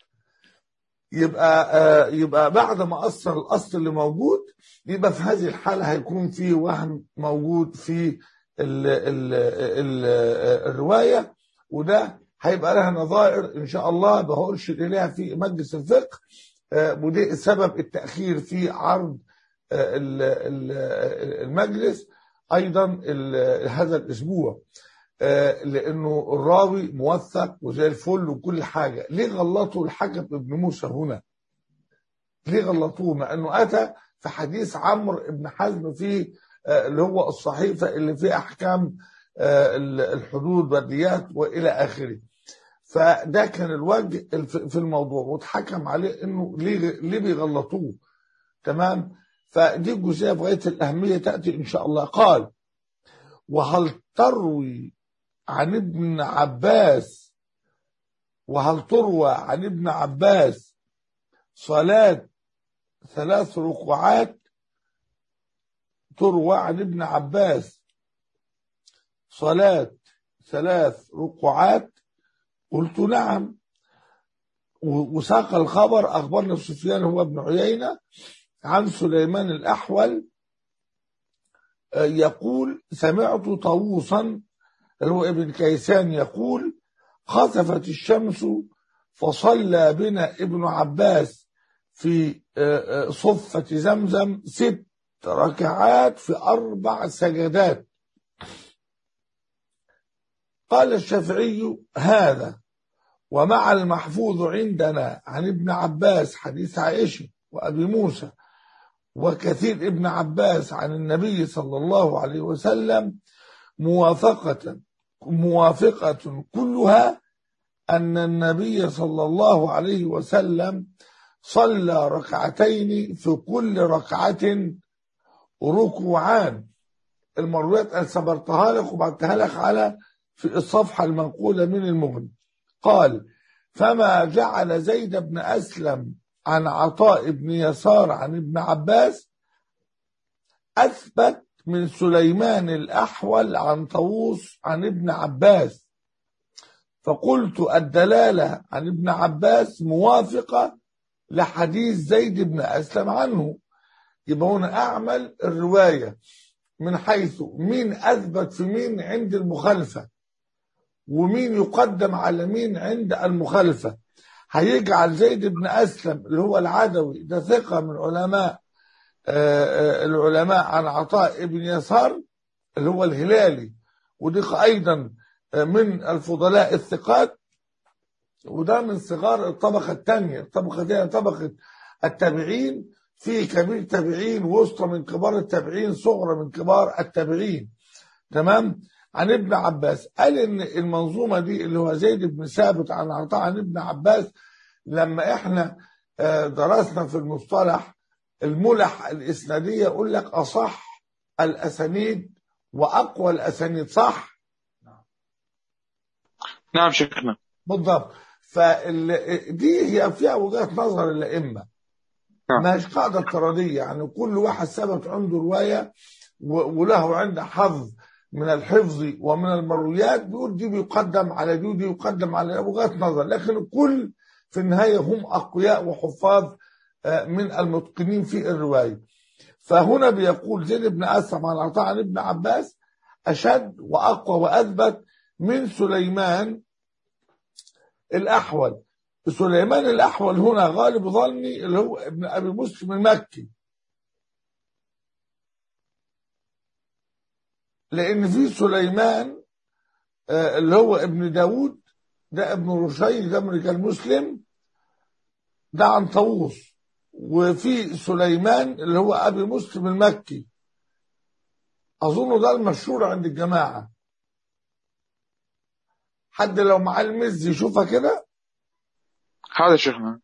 Speaker 1: يبقى آه يبقى بعد ما اثر الاصل اللي موجود يبقى في هذه الحاله هيكون في وهم موجود في ال ال ال الروايه وده هيبقى لها نظائر ان شاء الله بقولش اليها في مجلس الفقه آه ودي سبب التاخير في عرض آه ال- ال- المجلس ايضا ال- هذا الاسبوع آه، لانه الراوي موثق وزي الفل وكل حاجه ليه غلطوا الحكم ابن موسى هنا ليه غلطوه مع انه اتى في حديث عمرو بن حزم في آه، اللي هو الصحيفه اللي فيه احكام آه، الحدود والديات والى اخره فده كان الوجه الف- في الموضوع واتحكم عليه انه ليه ليه بيغلطوه تمام فدي جزئيه في غايه الاهميه تاتي ان شاء الله قال وهل تروي عن ابن عباس وهل تروى عن ابن عباس صلاة ثلاث ركوعات تروى عن ابن عباس صلاة ثلاث ركوعات قلت نعم و- وساق الخبر أخبرنا سفيان هو ابن عيينة عن سليمان الأحول آه، يقول سمعت طاووسا اللي هو ابن كيسان يقول خسفت الشمس فصلى بنا ابن عباس في آه، آه، صفة زمزم ست ركعات في أربع سجدات قال الشافعي هذا ومع المحفوظ عندنا عن ابن عباس حديث عائشة وأبي موسى وكثير ابن عباس عن النبي صلى الله عليه وسلم موافقة موافقة كلها أن النبي صلى الله عليه وسلم صلى ركعتين في كل ركعة ركوعان المرويات أنا صبرتها لك وبعتها لك على في الصفحة المنقولة من المغني قال فما جعل زيد بن أسلم عن عطاء بن يسار عن ابن عباس أثبت من سليمان الأحول عن طاووس عن ابن عباس فقلت الدلالة عن ابن عباس موافقة لحديث زيد بن أسلم عنه يبقى هنا أعمل الرواية من حيث مين أثبت في مين عند المخالفة ومين يقدم على مين عند المخالفة هيجعل زيد بن أسلم اللي هو العدوي ده ثقة من علماء آه، آه، العلماء عن عطاء ابن يسار اللي هو الهلالي ودي أيضا آه، من الفضلاء الثقات وده من صغار الطبقة الثانية الطبقة دي طبقة التابعين في كبير تابعين وسطى من كبار التابعين صغرى من كبار التابعين تمام عن ابن عباس قال ان المنظومه دي اللي هو زيد بن ثابت عن عطاء عن ابن عباس لما احنا آه، درسنا في المصطلح الملح الاسناديه يقول لك اصح الاسانيد واقوى الاسانيد صح
Speaker 6: نعم شيخنا
Speaker 1: بالضبط فدي هي فيها وجهات نظر الائمه
Speaker 6: نعم.
Speaker 1: مش قاعده افتراضيه يعني كل واحد ثبت عنده روايه و- وله عنده حظ من الحفظ ومن المرويات بيقول دي بيقدم على دي ودي يقدم على وجهات نظر لكن الكل في النهايه هم اقوياء وحفاظ آه، من المتقنين في الروايه فهنا بيقول زيد بن اسلم عن عطاء عن ابن عباس اشد واقوى واثبت من سليمان الاحول سليمان الاحول هنا غالب ظني اللي هو ابن ابي مسلم المكي لان في سليمان آه، اللي هو ابن داود ده ابن رشيد ده من رجال مسلم ده عن طاووس وفي سليمان اللي هو ابي مسلم المكي اظن ده المشهور عند الجماعه حد لو معاه المز يشوفها كده
Speaker 6: هذا شيخنا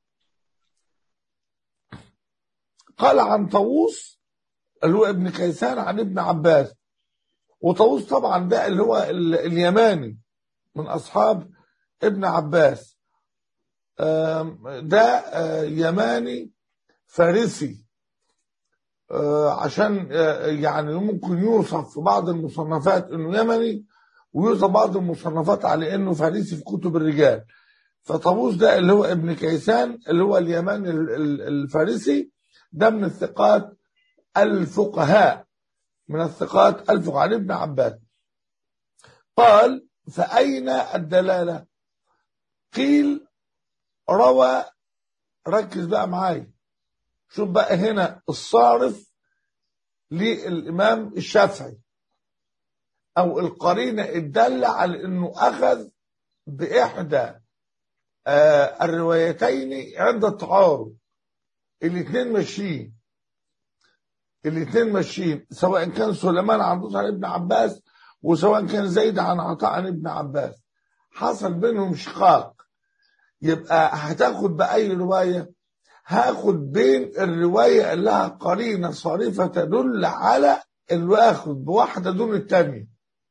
Speaker 1: قال عن طاووس اللي هو ابن كيسان عن ابن عباس وطاووس طبعا ده اللي هو ال- اليماني من اصحاب ابن عباس آم، ده آه، يماني فارسي آه، عشان آه، يعني ممكن يوصف في بعض المصنفات انه يمني ويوصف بعض المصنفات على انه فارسي في كتب الرجال فطاووس ده اللي هو ابن كيسان اللي هو اليماني ال- ال- الفارسي ده من الثقات الفقهاء من الثقات الفقهاء عن ابن عباس قال فأين الدلالة قيل روى ركز بقى معايا شوف بقى هنا الصارف للإمام الشافعي او القرينه الداله على انه اخذ باحدى آه الروايتين عند التعارض الاثنين ماشيين الاثنين ماشيين سواء كان سليمان عن موسى عن ابن عباس وسواء كان زيد عن عطاء عن ابن عباس حصل بينهم شقاق يبقى هتاخد بأي رواية هاخد بين الرواية اللي لها قرينة صارفة تدل على الواخد بواحدة دون التانية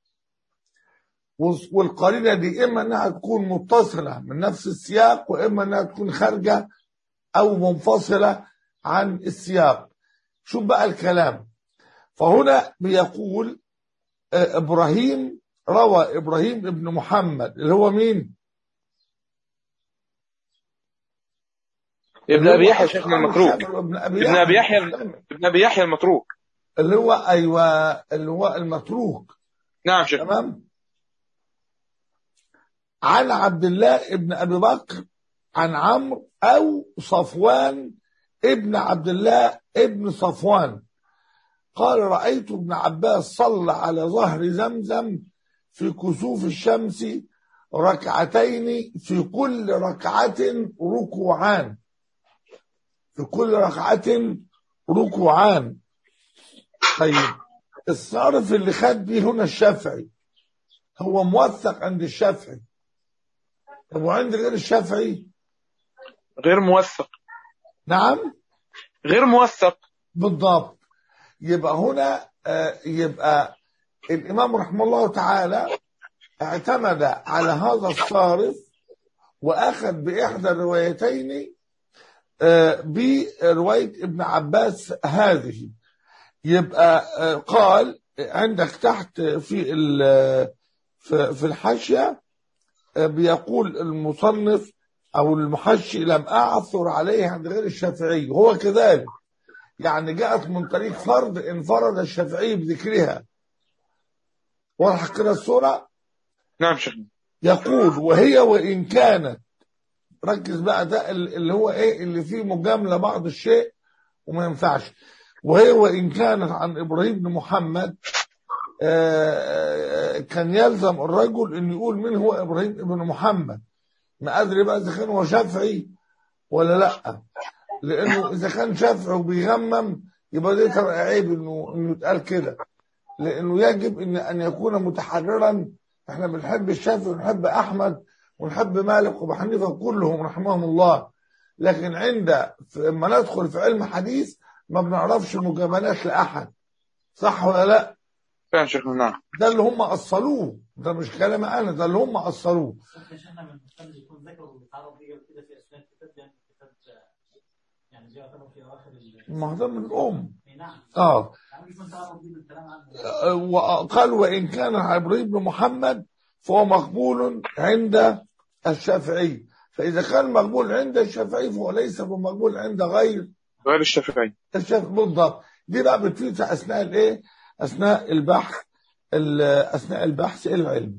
Speaker 1: والقرينة دي إما إنها تكون متصلة من نفس السياق وإما إنها تكون خارجة أو منفصلة عن السياق شوف بقى الكلام فهنا بيقول آه، إبراهيم روى إبراهيم ابن محمد اللي هو مين؟
Speaker 6: ابن ابي يحيى شيخنا المتروك
Speaker 1: ابن أبي
Speaker 6: ابن ابي يحيى ابن ابي يحيى المتروك
Speaker 1: اللي هو أيوه اللي هو المتروك
Speaker 6: نعم شيخ
Speaker 1: تمام عن عبد الله ابن ابي بكر عن عمرو او صفوان ابن عبد الله ابن صفوان قال رايت ابن عباس صلى على ظهر زمزم في كسوف الشمس ركعتين في كل ركعه ركوعان في كل ركعه ركوعان طيب الصارف اللي خد بيه هنا الشافعي هو موثق عند الشافعي طب وعند غير الشافعي
Speaker 6: غير موثق
Speaker 1: نعم
Speaker 6: غير موثق
Speaker 1: بالضبط يبقى هنا آه، يبقى الإمام رحمه الله تعالى اعتمد على هذا الصارف وأخذ بإحدى الروايتين آه، برواية ابن عباس هذه يبقى آه، قال عندك تحت في ال- في في الحاشية آه، بيقول المصنف أو المحشي لم أعثر عليه عند غير الشافعي هو كذلك يعني جاءت من طريق فرد انفرد الشافعي بذكرها واضح كده الصورة
Speaker 6: نعم شيخنا
Speaker 1: يقول وهي وإن كانت ركز بقى ده اللي هو ايه اللي فيه مجاملة بعض الشيء وما ينفعش وهي وإن كانت عن إبراهيم بن محمد آه، آه، كان يلزم الرجل أن يقول من هو إبراهيم بن محمد ما أدري بقى إذا كان هو شافعي ولا لأ لأنه إذا كان شافعي وبيغمم يبقى ده ترى عيب إنه إنه يتقال كده لأنه يجب إن أن يكون متحررا إحنا بنحب الشافعي ونحب أحمد ونحب مالك وأبو حنيفة كلهم رحمهم الله لكن عند لما ندخل في علم حديث ما بنعرفش مجاملات لأحد صح ولا لا
Speaker 6: فعلا شيخنا نعم
Speaker 1: ده اللي هم أصلوه ده مش كلام أنا ده اللي هم أصلوه
Speaker 7: ممكن شيخنا من المحتمل يكون ذكر وبيتعرض ليه كده في اسماء الكتاب يعني كتاب يعني زي يعتبر في اواخر ال
Speaker 1: ما هو ده من الأم
Speaker 7: أي نعم
Speaker 1: آه
Speaker 7: يعني يكون تعرض ليه بالكلام عنه
Speaker 1: وقال وإن كان إبراهيم بن محمد فهو مقبول عند الشافعي فإذا كان مقبول عند الشافعي فهو ليس بمقبول عند غير
Speaker 6: غير الشافعي
Speaker 1: الشافعي بالضبط دي بقى بتفيد في أثناء الإيه؟ أثناء البحث ال- أثناء البحث العلمي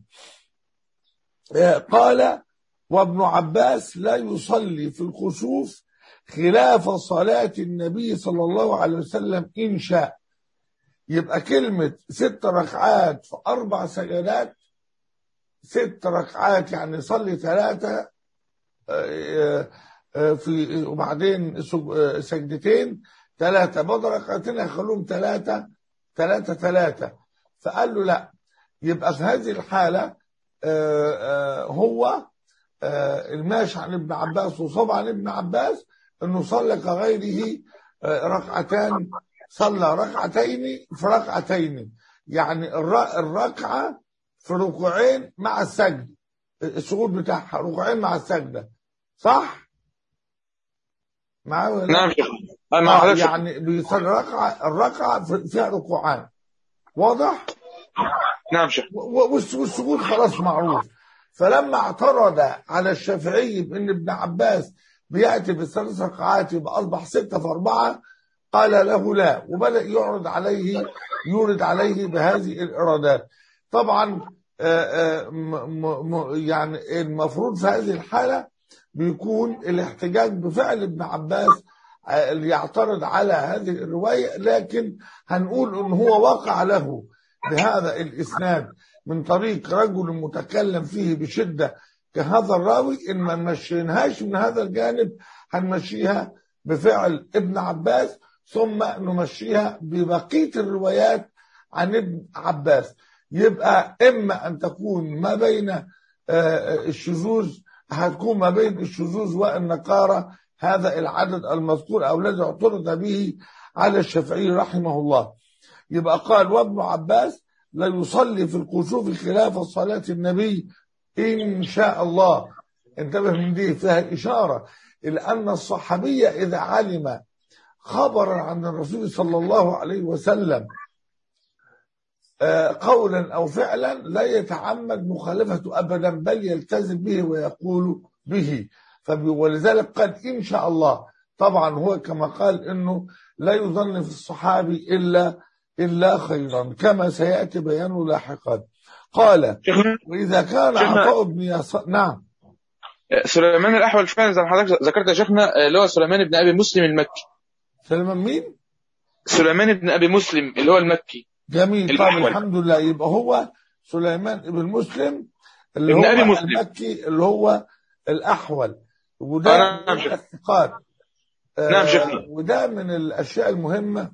Speaker 1: آه، قال وابن عباس لا يصلي في الكسوف خلاف صلاة النبي صلى الله عليه وسلم إن شاء يبقى كلمة ست ركعات في أربع سجدات ست ركعات يعني يصلي ثلاثة آه، آه، في وبعدين سج- آه، سجدتين ثلاثة بدل ركعتين يخلوهم ثلاثة ثلاثة ثلاثة فقال له لا يبقى في هذه الحالة آه، آه، هو آه، الماشي عن ابن عباس وصاب عن ابن عباس انه صلى كغيره آه، ركعتان صلى ركعتين في ركعتين يعني الر- الركعة في ركوعين مع السجد السجود بتاعها ركوعين مع السجدة صح؟ معايا ولا لا؟
Speaker 6: نعم شيخنا أنا
Speaker 1: آه
Speaker 6: حضرتك
Speaker 1: يعني بيصلي ركعة الركعة في- فيها ركوعان واضح؟
Speaker 6: نعم شيخ
Speaker 1: و- والس- والسجود خلاص معروف فلما اعترض على الشافعي بان ابن عباس بياتي بالثلاث ركعات يبقى اصبح سته في اربعه قال له لا وبدا يعرض عليه يورد عليه بهذه الايرادات طبعا آه، آه، م- م- م- يعني المفروض في هذه الحاله بيكون الاحتجاج بفعل ابن عباس آه، اللي يعترض على هذه الروايه لكن هنقول ان هو وقع له بهذا الإسناد من طريق رجل متكلم فيه بشدة كهذا الراوي إن ما مشيناهاش من هذا الجانب هنمشيها بفعل ابن عباس ثم نمشيها ببقية الروايات عن ابن عباس يبقى إما أن تكون ما بين آه، الشذوذ هتكون ما بين الشذوذ والنقارة هذا العدد المذكور أو الذي اعترض به على الشافعي رحمه الله يبقى قال وابن عباس لا يصلي في الكسوف خلاف صلاة النبي إن شاء الله انتبه من دي فيها إشارة إلى أن الصحابية إذا علم خبرا عن الرسول صلى الله عليه وسلم آه، قولا أو فعلا لا يتعمد مخالفته أبدا بل يلتزم به ويقول به فب- ولذلك قال إن شاء الله طبعا هو كما قال إنه لا يظن في الصحابي إلا إلا خيرا كما سيأتي بيانه لاحقا قال
Speaker 6: شيخنا
Speaker 1: وإذا كان
Speaker 6: شيخنا-
Speaker 1: عطاء بن يسار نعم
Speaker 6: سليمان الأحول فعلا زي ما حضرتك ذكرت يا شيخنا آه، اللي هو سليمان بن أبي مسلم المكي
Speaker 1: سليمان مين؟
Speaker 6: سليمان بن أبي مسلم اللي هو المكي
Speaker 1: جميل طب
Speaker 6: الأحول.
Speaker 1: الحمد لله يبقى هو سليمان بن مسلم اللي
Speaker 6: ابن
Speaker 1: هو
Speaker 6: أبي مسلم.
Speaker 1: المكي اللي هو الأحول وده
Speaker 6: آه، نعم
Speaker 1: من
Speaker 6: شيخ.
Speaker 1: الثقات آه،
Speaker 6: نعم شيخنا.
Speaker 1: وده من الأشياء المهمة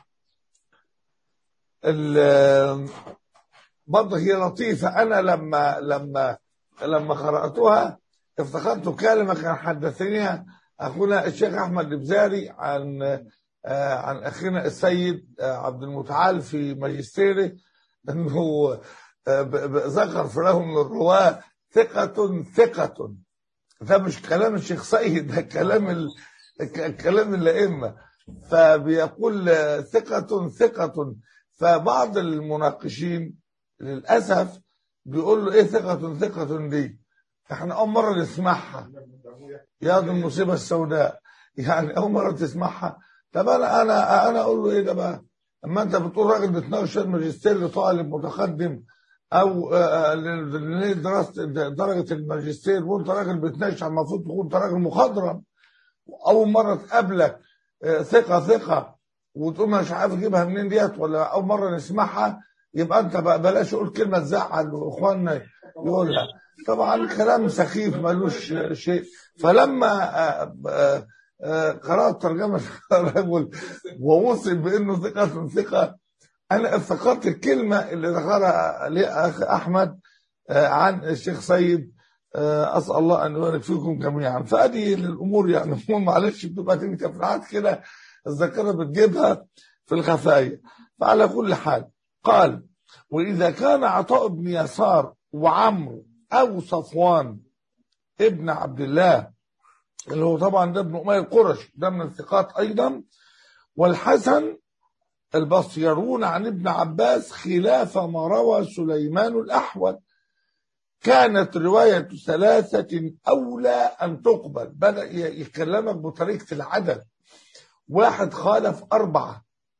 Speaker 1: ال- برضه هي لطيفة أنا لما لما لما قرأتها افتكرت كلمة كان حدثنيها أخونا الشيخ أحمد البزاري عن آه، عن أخينا السيد آه، عبد المتعال في ماجستيره أنه آه، ب- ب- ذكر في له من الرواة ثقة ثقة ده مش كلام الشيخ سيد ده كلام ال... ك- كلام الأئمة فبيقول آه، ثقة ثقة فبعض المناقشين للأسف بيقول له إيه ثقة ثقة دي احنا أول مرة نسمعها يا دي المصيبة السوداء يعني أول مرة تسمعها طب أنا أنا أنا أقول له إيه ده بقى أما أنت بتقول راجل بتناقش ماجستير لطالب متقدم أو آه، ل- ل- دراسة درجة الماجستير وأنت راجل بتناقش المفروض تكون أنت راجل مخضرم أول مرة تقابلك آه، ثقة ثقة وتقول مش عارف اجيبها منين ديت ولا اول مره نسمعها يبقى انت بقى بلاش اقول كلمه تزعل واخواننا يقولها طبعا كلام سخيف ملوش شيء فلما آه، آه، آه، قرات ترجمه الرجل ووصف بانه ثقه ثقه انا افتكرت الكلمه اللي ذكرها لي اخ احمد آه، عن الشيخ سيد آه، اسال الله ان يبارك فيكم جميعا فادي الامور يعني هو معلش بتبقى تيجي تفرعات كده الذاكره بتجيبها في الخفايا فعلى كل حال قال واذا كان عطاء بن يسار وعمرو او صفوان ابن عبد الله اللي هو طبعا ده ابن اميه القرشي ده من الثقات ايضا والحسن البصري يروون عن ابن عباس خلاف ما روى سليمان الاحول كانت رواية ثلاثة أولى أن تقبل بدأ ي- يكلمك بطريقة العدد واحد خالف أربعة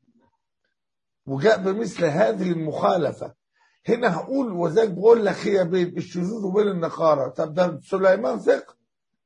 Speaker 1: وجاء بمثل هذه المخالفة هنا هقول وذاك بقول لك هي بين الشذوذ وبين النقارة طب ده سليمان ثقة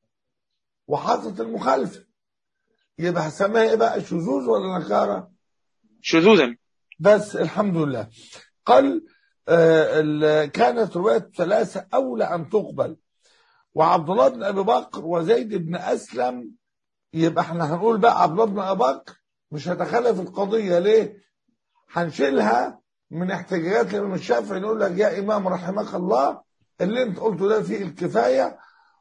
Speaker 1: وحاطط المخالفة يبقى هسميها ايه بقى شذوذ ولا نقارة؟
Speaker 6: شذوذا
Speaker 1: بس الحمد لله قال آه، ال- كانت رواية ثلاثة أولى أن تقبل وعبد الله بن أبي بكر وزيد بن أسلم يبقى احنا هنقول بقى عبد الله بن أبي بكر مش هتخلف في القضية ليه؟ هنشيلها من احتجاجات الإمام الشافعي نقول لك يا إمام رحمك الله اللي أنت قلته ده فيه الكفاية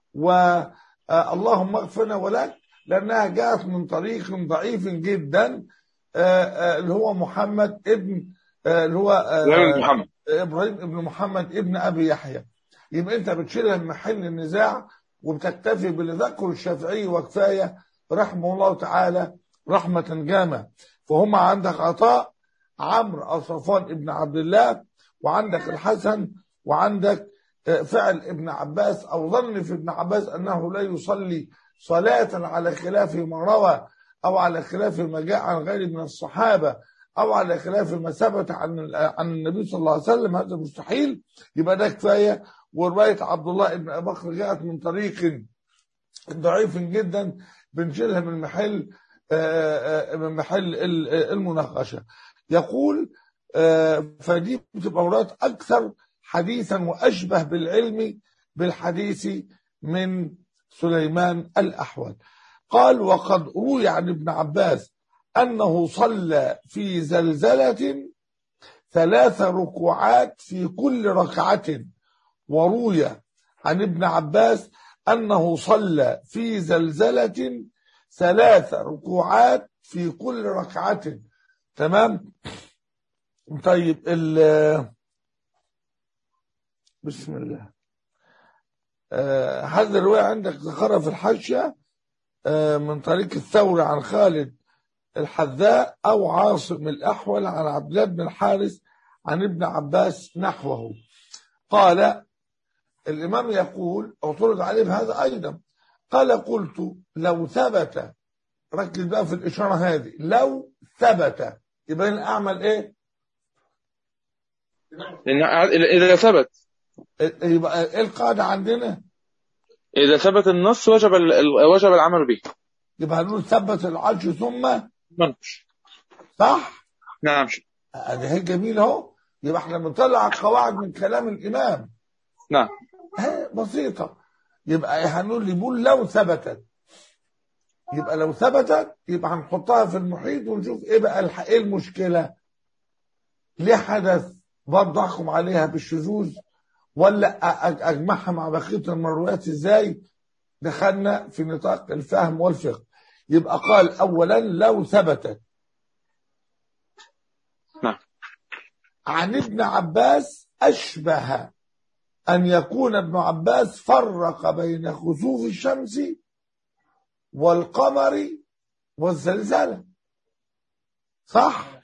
Speaker 1: واللهم اغفرنا ولك لأنها جاءت من طريق ضعيف جدا آه، آه، اللي هو محمد ابن آه، اللي هو آه،
Speaker 6: إبراهيم محمد
Speaker 1: ابراهيم ابن محمد ابن ابي يحيى يبقى انت بتشيلها من محل النزاع وبتكتفي باللي ذكره الشافعي وكفايه رحمه الله تعالى رحمه جامه فهم عندك عطاء عمرو او صفوان ابن عبد الله وعندك الحسن وعندك آه، فعل ابن عباس او ظن في ابن عباس انه لا يصلي صلاه على خلاف ما روى او على خلاف ما جاء عن غيره من الصحابه او على خلاف ما ثبت عن عن النبي صلى الله عليه وسلم هذا مستحيل يبقى ده كفايه وروايه عبد الله بن ابي بكر جاءت من طريق ضعيف جدا بنشيلها من محل آه، آه، من محل ال- المناقشه يقول آه، فدي بتبقى روايات أكثر حديثا وأشبه بالعلم بالحديث من سليمان الأحول قال وقد روي عن ابن عباس أنه صلى في زلزلة ثلاث ركوعات في كل ركعة وروي عن ابن عباس أنه صلى في زلزلة ثلاث ركوعات في كل ركعة تمام طيب ال بسم الله آه، هذا الرواية عندك ذكرها في الحاشية آه، من طريق الثوري عن خالد الحذاء أو عاصم الأحول عن عبد الله بن الحارث عن ابن عباس نحوه قال الإمام يقول اعترض عليه بهذا أيضا قال قلت لو ثبت ركز بقى في الإشارة هذه لو ثبت يبقى أنا أعمل إيه؟
Speaker 6: لأن إذا ثبت
Speaker 1: يبقى إيه القاعدة عندنا؟
Speaker 6: إذا ثبت النص وجب ال- ال- وجب العمل به
Speaker 1: يبقى هنقول ثبت العرش ثم
Speaker 6: منقش
Speaker 1: صح؟
Speaker 6: نعم شيخ.
Speaker 1: هذه هي جميل اهو يبقى احنا بنطلع القواعد من كلام الإمام
Speaker 6: نعم
Speaker 1: ها بسيطة يبقى هنقول لي بقول لو ثبتت يبقى لو ثبتت يبقى هنحطها في المحيط ونشوف ايه بقى الح- ايه المشكلة ليه حدث برضه احكم عليها بالشذوذ ولا أ- أ- اجمعها مع بقية المرويات ازاي دخلنا في نطاق الفهم والفقه يبقى قال اولا لو ثبتت
Speaker 6: نعم.
Speaker 1: عن ابن عباس اشبه أن يكون ابن عباس فرق بين خسوف الشمس والقمر والزلزلة صح؟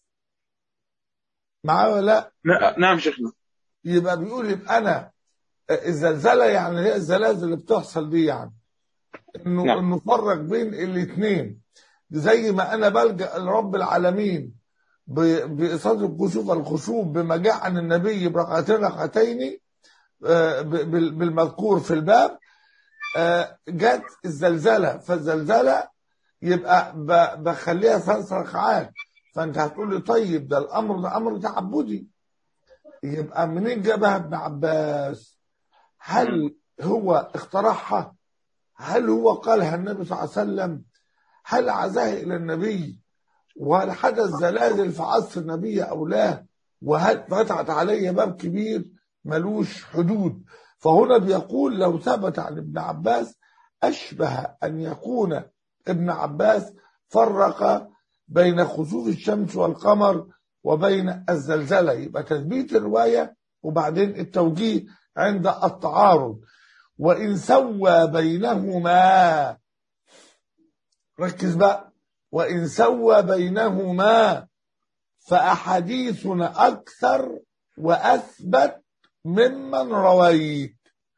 Speaker 1: معاه ولا لا؟
Speaker 6: ن- نعم شيخنا
Speaker 1: يبقى بيقول يبقى أنا الزلزلة يعني هي الزلازل اللي بتحصل دي يعني إنه
Speaker 6: نعم.
Speaker 1: إنه فرق بين الاثنين زي ما أنا بلجأ لرب العالمين ب- بإصابة الكسوف الخسوف بما جاء عن النبي بركعتين ركعتين آه، ب- بال- بالمذكور في الباب آه، جت الزلزلة فالزلزلة يبقى ب- بخليها ثلاث ركعات فانت هتقول لي طيب ده الامر ده امر تعبدي يبقى منين جابها ابن عباس هل هو اخترعها هل هو قالها النبي صلى الله عليه وسلم هل عزاها الى النبي وهل حدث زلازل في عصر النبي او لا وهل فتحت علي باب كبير ملوش حدود فهنا بيقول لو ثبت عن ابن عباس أشبه أن يكون ابن عباس فرق بين خسوف الشمس والقمر وبين الزلزلة يبقى تثبيت الرواية وبعدين التوجيه عند التعارض وإن سوى بينهما ركز بقى وإن سوى بينهما فأحاديثنا أكثر وأثبت ممن رويت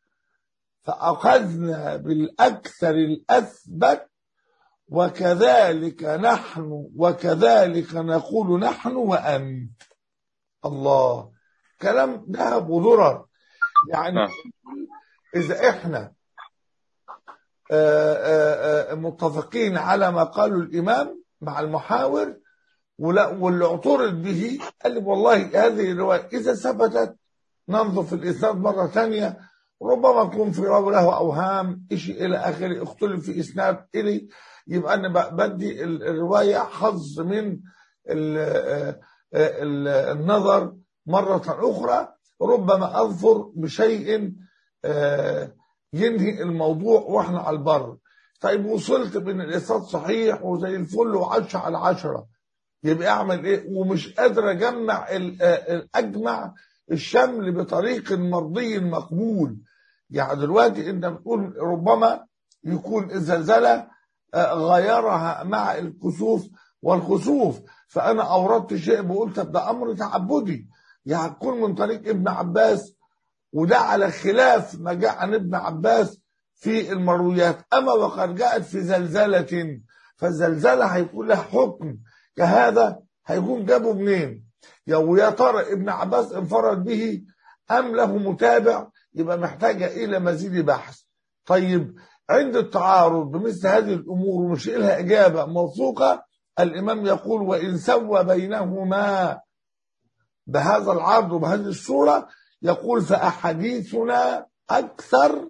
Speaker 1: فأخذنا بالأكثر الأثبت وكذلك نحن وكذلك نقول نحن وأنت الله كلام ذهب وذرر يعني
Speaker 6: نعم.
Speaker 1: إذا إحنا آه، آه، آه، متفقين على ما قاله الإمام مع المحاور ولا واللي اعترض به قال لي والله هذه الرواية إذا ثبتت ننظر في الإسناد مرة ثانية ربما تكون في راوي له أوهام إشي إلى آخره اختلف في إسناد إلي يبقى أنا ب- بدي ال- الرواية حظ من ال- آه، آه، ال- النظر مرة أخرى ربما أظفر بشيء آه، ينهي الموضوع وإحنا على البر طيب وصلت بين الإسناد صحيح وزي الفل وعشرة على عشرة يبقى اعمل ايه ومش قادر اجمع ال- آه، ال- اجمع الشمل بطريق مرضي مقبول يعني دلوقتي انت بتقول ربما يكون الزلزله آه، غيرها مع الكسوف والخسوف فانا اوردت شيء بقول طب ده امر تعبدي يعني هتكون من طريق ابن عباس وده على خلاف ما جاء عن ابن عباس في المرويات اما وقد جاءت في زلزله فالزلزله هيكون لها حكم كهذا هيكون جابه منين يا ويا ترى ابن عباس انفرد به ام له متابع يبقى محتاجه الى مزيد بحث طيب عند التعارض بمثل هذه الامور ومش لها اجابه موثوقه الامام يقول وان سوى بينهما بهذا العرض وبهذه الصورة يقول فأحاديثنا أكثر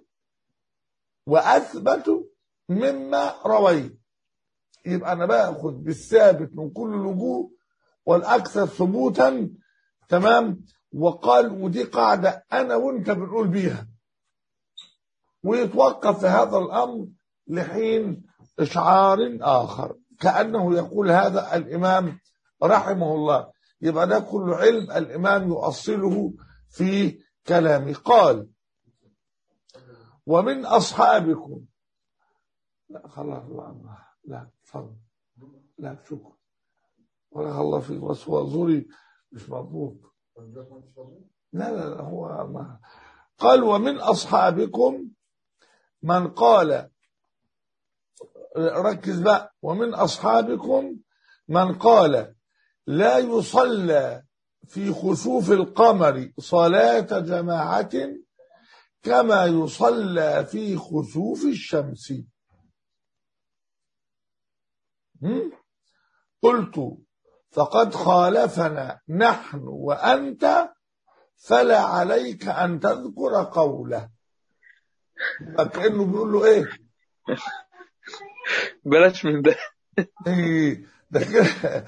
Speaker 1: وأثبت مما رويت يبقى أنا باخد بالثابت من كل الوجوه والأكثر ثبوتا تمام وقال ودي قاعدة أنا وأنت بنقول بيها ويتوقف في هذا الأمر لحين إشعار آخر كأنه يقول هذا الإمام رحمه الله يبقى ده كل علم الإمام يؤصله في كلامه قال ومن أصحابكم لا خلاص لا لا تفضل لا شكرا ولا الله فيك بس هو زوري مش مضبوط لا لا لا هو ما قال ومن أصحابكم من قال ركز بقى ومن أصحابكم من قال لا يصلى في خسوف القمر صلاة جماعة كما يصلى في خسوف الشمس هم؟ قلت فقد خالفنا نحن وأنت فلا عليك أن تذكر قوله كأنه بيقول له إيه
Speaker 6: بلاش من ده
Speaker 1: إيه ده كده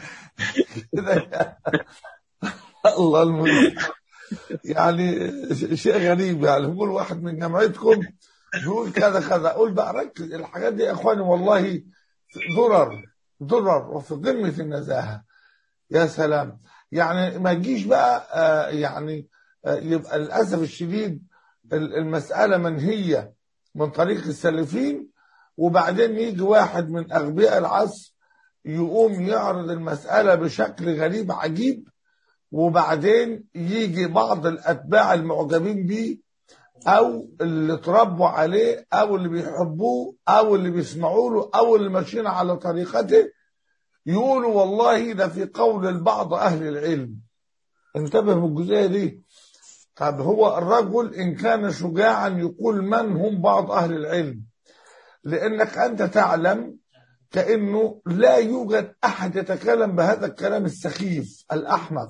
Speaker 1: كده الله المستعان يعني شيء غريب يعني بيقول واحد من جامعتكم بيقول كذا كذا اقول بقى ركز الحاجات دي يا اخواني والله ضرر ضرر وفي قمه النزاهه يا سلام يعني ما تجيش بقى آه يعني آه يبقى للاسف الشديد المساله منهيه من طريق السلفين وبعدين يجي واحد من اغبياء العصر يقوم يعرض المساله بشكل غريب عجيب وبعدين يجي بعض الاتباع المعجبين بيه او اللي اتربوا عليه او اللي بيحبوه او اللي بيسمعوا له او اللي ماشيين على طريقته يقولوا والله ده في قول البعض اهل العلم انتبه بالجزئيه دي طب هو الرجل ان كان شجاعا يقول من هم بعض اهل العلم لانك انت تعلم كانه لا يوجد احد يتكلم بهذا الكلام السخيف الاحمق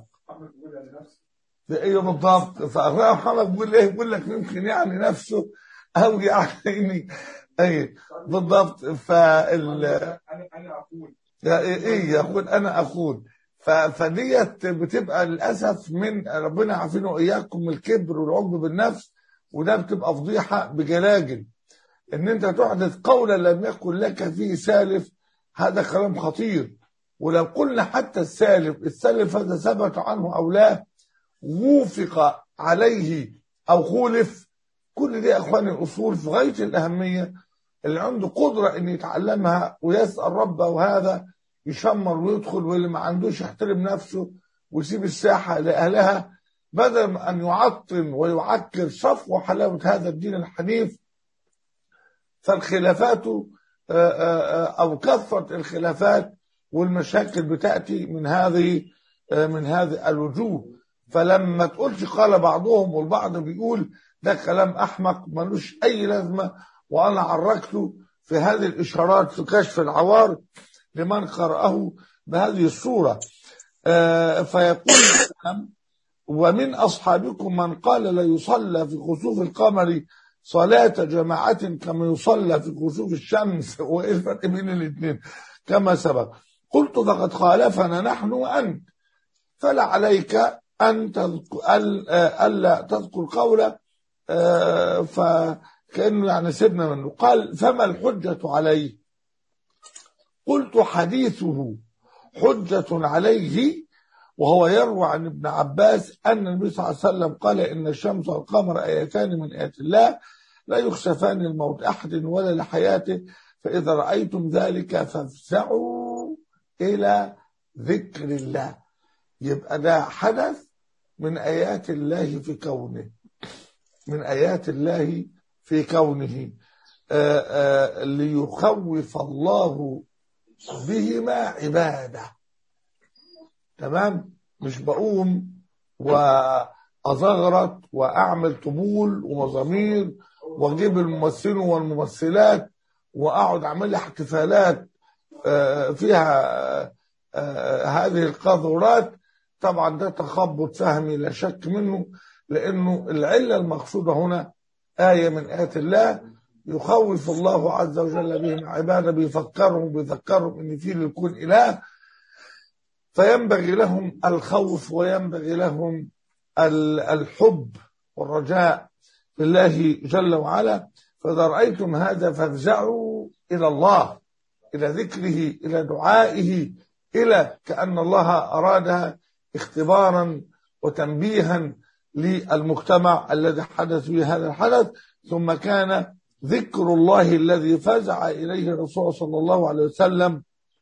Speaker 1: ايه بالضبط فاخويا محمد بيقول ايه بيقول لك يمكن يعني نفسه او يعني ايه بالضبط فال
Speaker 5: انا اقول
Speaker 1: ايه يقول انا اقول فديت بتبقى للاسف من ربنا يعافينا واياكم من الكبر والعجب بالنفس وده بتبقى فضيحه بجلاجل ان انت تحدث قولا لم يكن لك فيه سالف هذا كلام خطير ولو قلنا حتى السالف السالف هذا ثبت عنه او لا وفق عليه او خولف كل دي يا اخواني اصول في غايه الاهميه اللي عنده قدره ان يتعلمها ويسال ربه وهذا يشمر ويدخل واللي ما عندوش يحترم نفسه ويسيب الساحه لاهلها بدل ما ان يعطل ويعكر صفو حلاوه هذا الدين الحنيف فالخلافات او كثره الخلافات والمشاكل بتاتي من هذه من هذه الوجوه فلما تقولش قال بعضهم والبعض بيقول ده كلام احمق ملوش اي لازمه وانا عرجته في هذه الاشارات في كشف العوار لمن قرأه بهذه الصوره فيقول ومن اصحابكم من قال لا يصلى في خسوف القمر صلاة جماعة كما يصلى في كسوف الشمس وايه الفرق بين الاثنين كما سبق قلت فقد خالفنا نحن وانت فلا عليك ان تذكر الا تذكر قوله فكانه يعني سيبنا منه قال فما الحجة عليه قلت حديثه حجة عليه وهو يروى عن ابن عباس أن النبي صلى الله عليه وسلم قال إن الشمس والقمر آيتان من آيات الله لا يخسفان الموت أحد ولا لحياته فإذا رأيتم ذلك فافزعوا إلى ذكر الله يبقى ده حدث من آيات الله في كونه من آيات الله في كونه آآ آآ ليخوف الله بهما عباده تمام مش بقوم وأزغرط وأعمل طبول ومزامير وأجيب الممثلين والممثلات وأقعد أعمل لي احتفالات فيها هذه القاذورات طبعا ده تخبط فهمي لا شك منه لأنه العلة المقصودة هنا آية من آيات الله يخوف الله عز وجل بهم عباده بيفكرهم بيذكرهم ان في للكون اله فينبغي لهم الخوف وينبغي لهم ال- الحب والرجاء بالله جل وعلا فإذا رأيتم هذا فافزعوا إلى الله إلى ذكره إلى دعائه إلى كأن الله أرادها اختبارا وتنبيها للمجتمع الذي حدث فيه هذا الحدث ثم كان ذكر الله الذي فزع إليه الرسول صلى الله عليه وسلم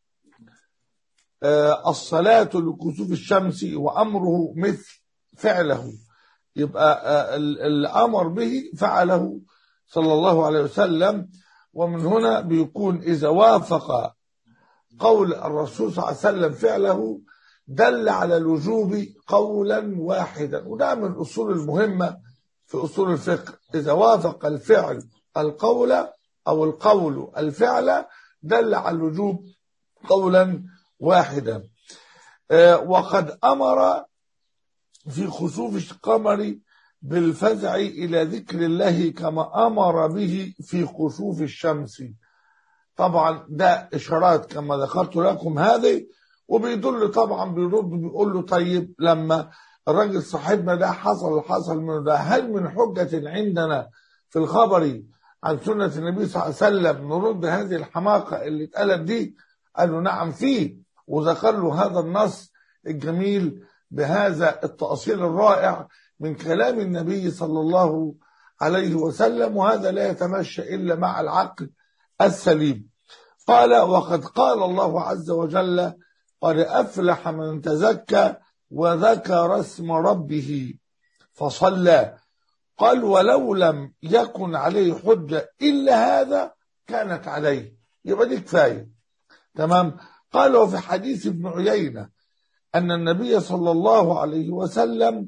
Speaker 1: آه، الصلاة لكسوف الشمس وأمره مثل فعله يبقى آه، ال- الأمر به فعله صلى الله عليه وسلم ومن هنا بيكون إذا وافق قول الرسول صلى الله عليه وسلم فعله دل على الوجوب قولا واحدا وده من الأصول المهمة في أصول الفقه إذا وافق الفعل القول أو القول الفعل دل على الوجوب قولا واحدا آه، وقد أمر في خسوف القمر بالفزع إلى ذكر الله كما أمر به في خسوف الشمس طبعا ده إشارات كما ذكرت لكم هذه وبيدل طبعا بيرد بيقول له طيب لما الراجل صاحبنا ده حصل حصل منه ده هل من حجة عندنا في الخبر عن سنة النبي صلى الله عليه وسلم نرد هذه الحماقة اللي اتقالت دي قال له نعم فيه وذكر له هذا النص الجميل بهذا التأصيل الرائع من كلام النبي صلى الله عليه وسلم وهذا لا يتمشى إلا مع العقل السليم قال وقد قال الله عز وجل قد أفلح من تزكى وذكر اسم ربه فصلى قال ولو لم يكن عليه حجة إلا هذا كانت عليه يبقى دي كفاية تمام قال وفي حديث ابن عيينة أن النبي صلى الله عليه وسلم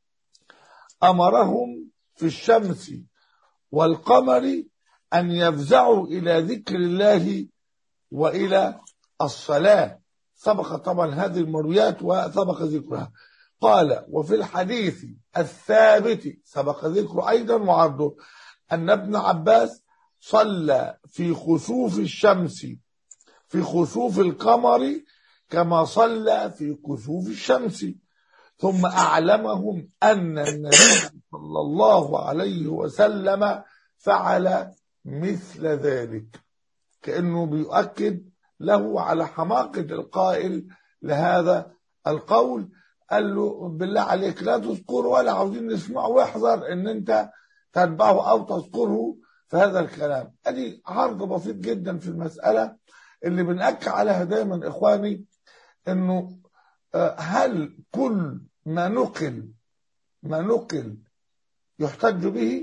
Speaker 1: أمرهم في الشمس والقمر أن يفزعوا إلى ذكر الله وإلى الصلاة سبق طبعا هذه المرويات وسبق ذكرها قال وفي الحديث الثابت سبق ذكره أيضا وعرضه أن ابن عباس صلى في خسوف الشمس في خسوف القمر كما صلى في كسوف الشمس ثم أعلمهم أن النبي صلى الله عليه وسلم فعل مثل ذلك كأنه بيؤكد له على حماقة القائل لهذا القول قال له بالله عليك لا تذكره ولا عاوزين نسمعه واحذر ان انت تتبعه او تذكره في هذا الكلام ادي عرض بسيط جدا في المسألة اللي بنأكد عليها دايما اخواني انه آه، هل كل ما نقل ما نقل يحتج به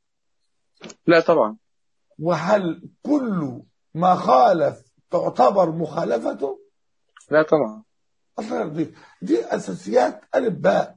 Speaker 6: لا طبعا
Speaker 1: وهل كل ما خالف تعتبر مخالفته
Speaker 6: لا طبعا
Speaker 1: أصلا دي دي أساسيات ألف باء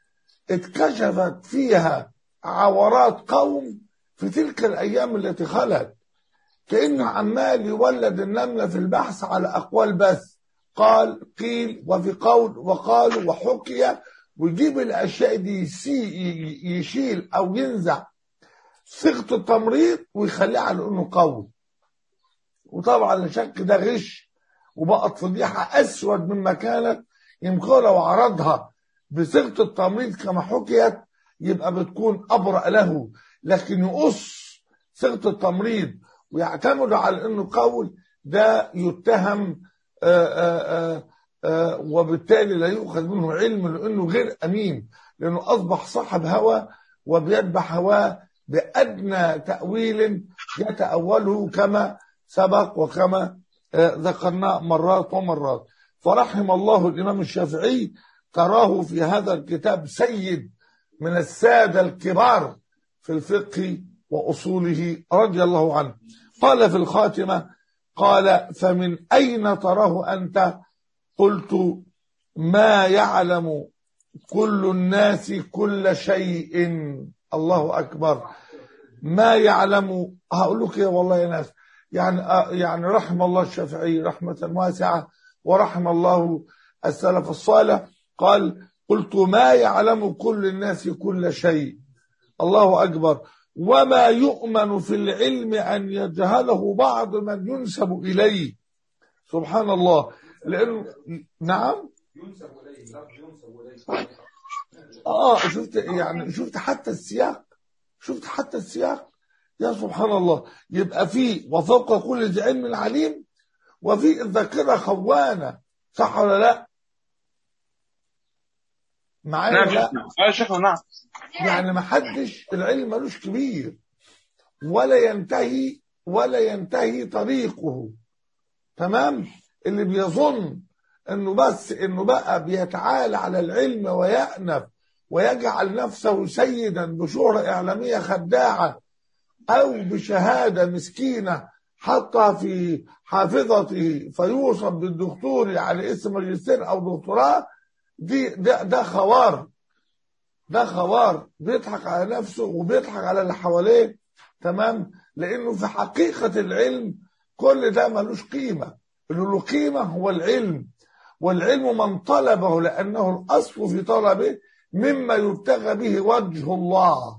Speaker 1: اتكشفت فيها عورات قوم في تلك الأيام التي خلت كأنه عمال يولد النملة في البحث على أقوال بس قال قيل وفي قول وقال وحكي ويجيب الأشياء دي يسي- يشيل أو ينزع صيغة التمريض ويخليها على إنه قول وطبعا لا شك ده غش وبقت فضيحة أسود مما كانت يمكن لو عرضها بصيغة التمريض كما حكيت يبقى بتكون أبرأ له لكن يقص صيغة التمريض ويعتمد على انه قول ده يتهم آآ آآ آآ وبالتالي لا يؤخذ منه علم لانه غير امين لانه اصبح صاحب هوى وبيتبع هواه بادنى تاويل يتاوله كما سبق وكما آه، ذكرنا مرات ومرات فرحم الله الامام الشافعي تراه في هذا الكتاب سيد من الساده الكبار في الفقه واصوله رضي الله عنه قال في الخاتمه قال فمن اين تراه انت قلت ما يعلم كل الناس كل شيء الله اكبر ما يعلم هقول لك إيه والله يا ناس يعني آه، يعني رحم الله الشافعي رحمه واسعه ورحم الله السلف الصالح قال قلت ما يعلم كل الناس كل شيء الله أكبر وما يؤمن في العلم أن يجهله بعض من ينسب إليه سبحان الله لأنه نعم اه شفت يعني شفت حتى السياق شفت حتى السياق يا سبحان الله يبقى في وفوق كل ذي علم عليم وفي الذاكره خوانه صح ولا لا؟ معايا
Speaker 6: نعم
Speaker 1: ولا لا؟
Speaker 6: شيخنا آه شيخنا نعم
Speaker 1: يعني ما حدش العلم ملوش كبير ولا ينتهي ولا ينتهي طريقه تمام اللي بيظن انه بس انه بقى بيتعالى على العلم ويأنف ويجعل نفسه سيدا بشهرة إعلامية خداعة أو بشهادة مسكينة حطها في حافظته فيوصف بالدكتور على اسم ماجستير أو دكتوراه دي ده, ده خوار ده خوار بيضحك على نفسه وبيضحك على اللي حواليه تمام لأنه في حقيقة العلم كل ده ملوش قيمة اللي له قيمة هو العلم والعلم من طلبه لأنه الأصل في طلبه مما يبتغى به وجه الله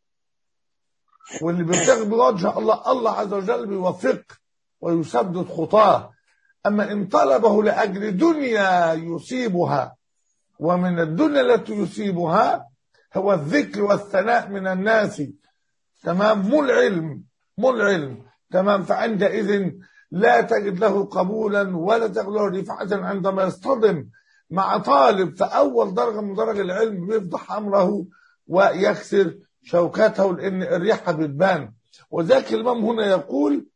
Speaker 1: واللي بيبتغي بوجه الله الله عز وجل بيوفقه ويسدد خطاه أما إن طلبه لأجل دنيا يصيبها ومن الدنيا التي يصيبها هو الذكر والثناء من الناس تمام مو العلم مو العلم تمام فعندئذ لا تجد له قبولا ولا تجد له رفعة عندما يصطدم مع طالب في أول درجة من درجة العلم بيفضح أمره ويكسر شوكته لأن الريحة بتبان وذاك الإمام هنا يقول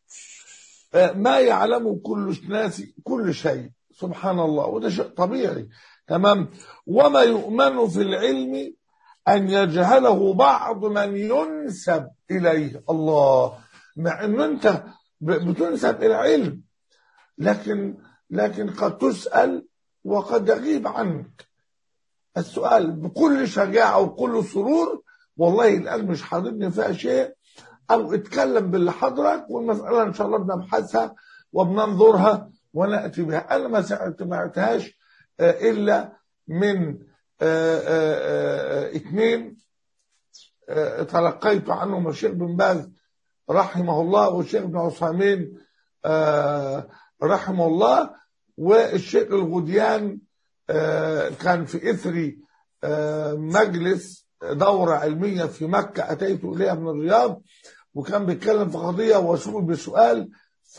Speaker 1: آه، ما يعلم كل ناس كل شيء سبحان الله وده شيء طبيعي تمام وما يؤمن في العلم أن يجهله بعض من ينسب إليه الله مع أن أنت ب- بتنسب إلى علم لكن لكن قد تسأل وقد يغيب عنك السؤال بكل شجاعة وكل سرور والله الآن مش حاضرني فيها شيء أو اتكلم باللي حضرك والمسألة إن شاء الله بنبحثها وبننظرها ونأتي بها أنا ما سمعتهاش آه، إلا من آه، آه، آه، اثنين آه، تلقيت عنهم الشيخ بن باز رحمه الله والشيخ ابن عثيمين آه، رحمه الله والشيخ الغديان آه، كان في إثري آه، مجلس دورة علمية في مكة أتيت إليها من الرياض وكان بيتكلم في قضية وسئل بسؤال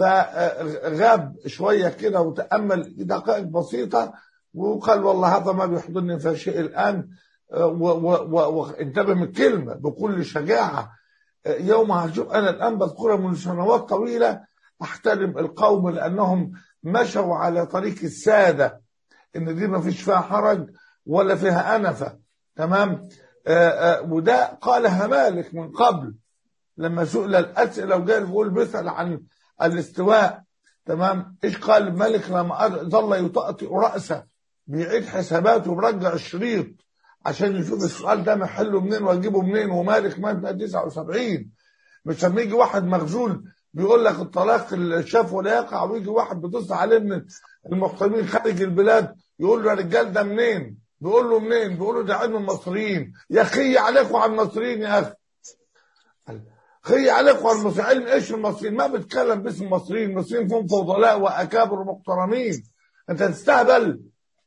Speaker 1: فغاب شوية كده وتأمل دقائق بسيطة وقال والله هذا ما بيحضرني في شيء الآن آه، و- و- و- وانتبه من الكلمة بكل شجاعة آه، يوم هشوف أنا الآن بذكرها من سنوات طويلة أحترم القوم لأنهم مشوا على طريق السادة إن دي ما فيش فيها حرج ولا فيها أنفة تمام آه، آه، وده قالها مالك من قبل لما سئل الأسئلة وجاء بيقول بيسأل عن الاستواء تمام ايش قال الملك لما أر- ظل يطأطئ رأسه بيعيد حساباته وبرجع الشريط عشان يشوف السؤال ده محله منين واجيبه منين ومالك مات بقى 79 مش لما يجي واحد مخزول بيقول لك الطلاق الشاف ولا يقع ويجي واحد بيتصل عليه من المحتمين خارج البلاد يقول له يا رجال ده منين؟ بيقول له منين؟ بيقول له ده علم المصريين يا خي عليكم على المصريين يا اخي خي عليكم على المصريين علم ايش المصريين؟ ما بتكلم باسم المصريين، المصريين فيهم فضلاء واكابر ومحترمين انت تستهبل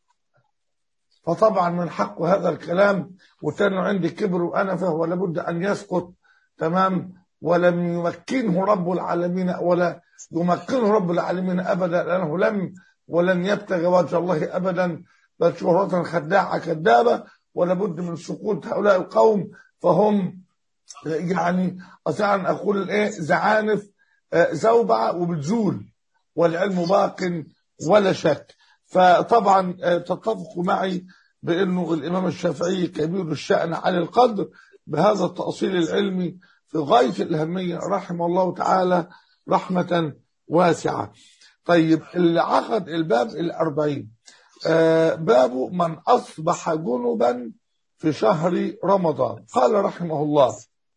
Speaker 1: فطبعا من حقه هذا الكلام وكان عندي كبر وانا فهو لابد ان يسقط تمام ولم يمكنه رب العالمين ولا يمكنه رب العالمين ابدا لانه لم ولن يبتغي وجه الله ابدا بل شهرة خداعة كذابة ولابد من سقوط هؤلاء القوم فهم يعني استطيع ان اقول ايه زعانف آه، زوبعه وبتزول والعلم باق ولا شك فطبعا آه، تتفقوا معي بانه الامام الشافعي كبير الشان على القدر بهذا التاصيل العلمي في غايه الاهميه رحمه الله تعالى رحمه واسعه. طيب اللي عقد الباب الأربعين آه، باب من أصبح جنبا في شهر رمضان قال رحمه الله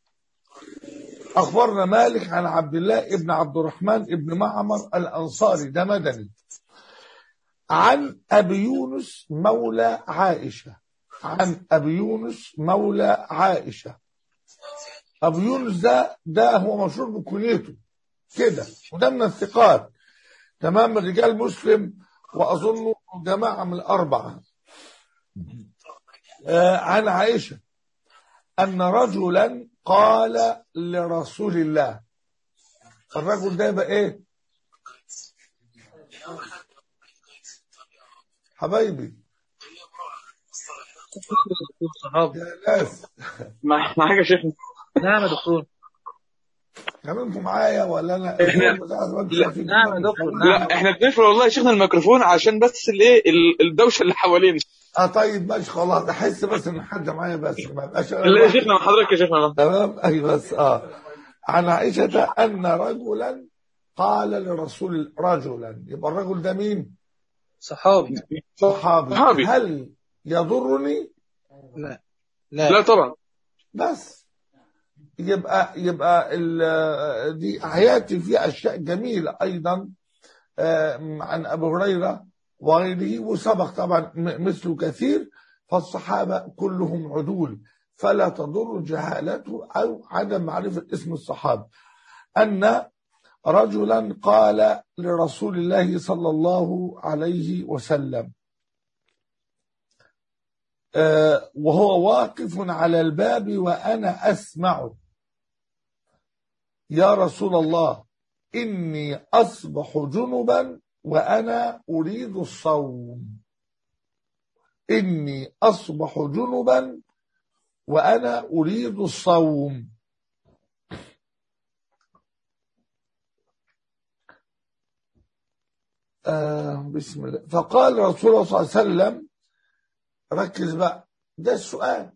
Speaker 1: أخبرنا مالك عن عبد الله ابن عبد الرحمن ابن معمر الأنصاري ده مدني عن أبي يونس مولى عائشة عن أبي يونس مولى عائشة أبو يونس ده ده هو مشهور بكنيته كده وده من الثقات تمام الرجال مسلم وأظنه جماعة من الأربعة آه عن عائشة أن رجلا قال لرسول الله الرجل ده يبقى إيه حبايبي
Speaker 3: صحابي
Speaker 1: يا ناس
Speaker 6: مع- معاك يا شيخنا
Speaker 3: نعم يا دكتور
Speaker 1: كمان انتوا معايا ولا انا
Speaker 3: نعم يا دكتور نعم
Speaker 6: لا احنا بنقفل والله يا شيخنا الميكروفون عشان بس الايه ال- الدوشه اللي حوالينا
Speaker 1: اه طيب ماشي خلاص احس بس ان حد معايا بس ما بقاش أنا
Speaker 6: لا يا
Speaker 1: لوحدي.
Speaker 6: شيخنا مع حضرتك يا شيخنا
Speaker 1: تمام ايوه بس اه عن عائشة ان رجلا قال لرسول رجلا يبقى الرجل ده مين؟
Speaker 3: صحابي
Speaker 1: صحابي
Speaker 6: صحابي.
Speaker 1: هل يضرني؟
Speaker 3: لا لا
Speaker 6: لا طبعا
Speaker 1: بس يبقى يبقى ال- دي حياتي في اشياء جميله ايضا آه، عن ابي هريره وغيره وسبق طبعا م- مثله كثير فالصحابه كلهم عدول فلا تضر جهالته او عدم معرفه اسم الصحابه ان رجلا قال لرسول الله صلى الله عليه وسلم آه، وهو واقف على الباب وأنا أسمعه يا رسول الله إني أصبح جنبا وأنا أريد الصوم إني أصبح جنبا وأنا أريد الصوم آه بسم الله فقال رسول الله صلى الله عليه وسلم ركز بقى ده السؤال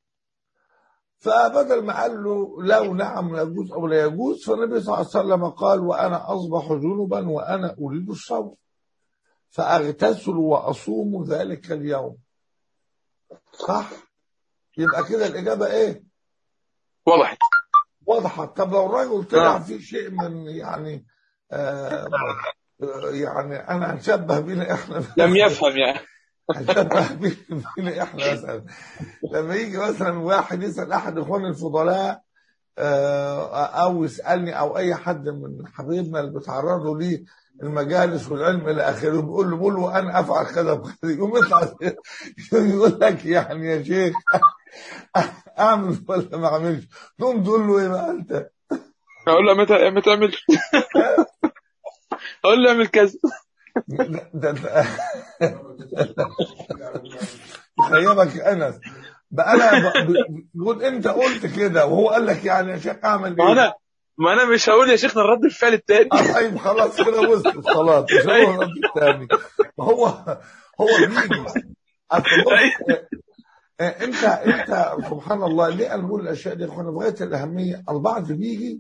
Speaker 1: فبدل ما قال له لو نعم يجوز او لا يجوز فالنبي صلى الله عليه وسلم قال وانا اصبح جنبا وانا اريد الصوم فاغتسل واصوم ذلك اليوم صح يبقى كده الاجابه ايه
Speaker 6: وضحت
Speaker 1: وضحت طب لو الراجل طلع
Speaker 6: آه.
Speaker 1: في شيء من يعني آه يعني انا هنشبه بينا احنا
Speaker 6: لم يفهم يعني
Speaker 1: هنشبه بينا احنا مثلا لما يجي مثلا واحد يسال احد اخواني الفضلاء آه، او يسالني او اي حد من حبايبنا اللي بيتعرضوا لي المجالس والعلم الى اخره بيقول له بقول له انا افعل كذا وكذا يقوم يطلع يقول لك يعني يا شيخ اعمل ولا ما اعملش تقوم تقول له ايه بقى انت
Speaker 6: اقول له متى ما تعملش اقول له اعمل كذا
Speaker 1: ده ده ده خيبك يا انس بقى انا ب- ب- بقول انت قلت كده وهو قال لك يعني يا شيخ اعمل
Speaker 6: ما
Speaker 1: ايه؟
Speaker 6: انا ما انا مش هقول يا شيخنا الرد الفعل التاني
Speaker 1: آه، طيب خلاص كده وصلت خلاص مش هو الرد الثاني ما هو هو بيجي أصل بص، آه، آه، انت انت سبحان الله ليه انا بقول الاشياء دي يا اخوانا بغايه الاهميه البعض بيجي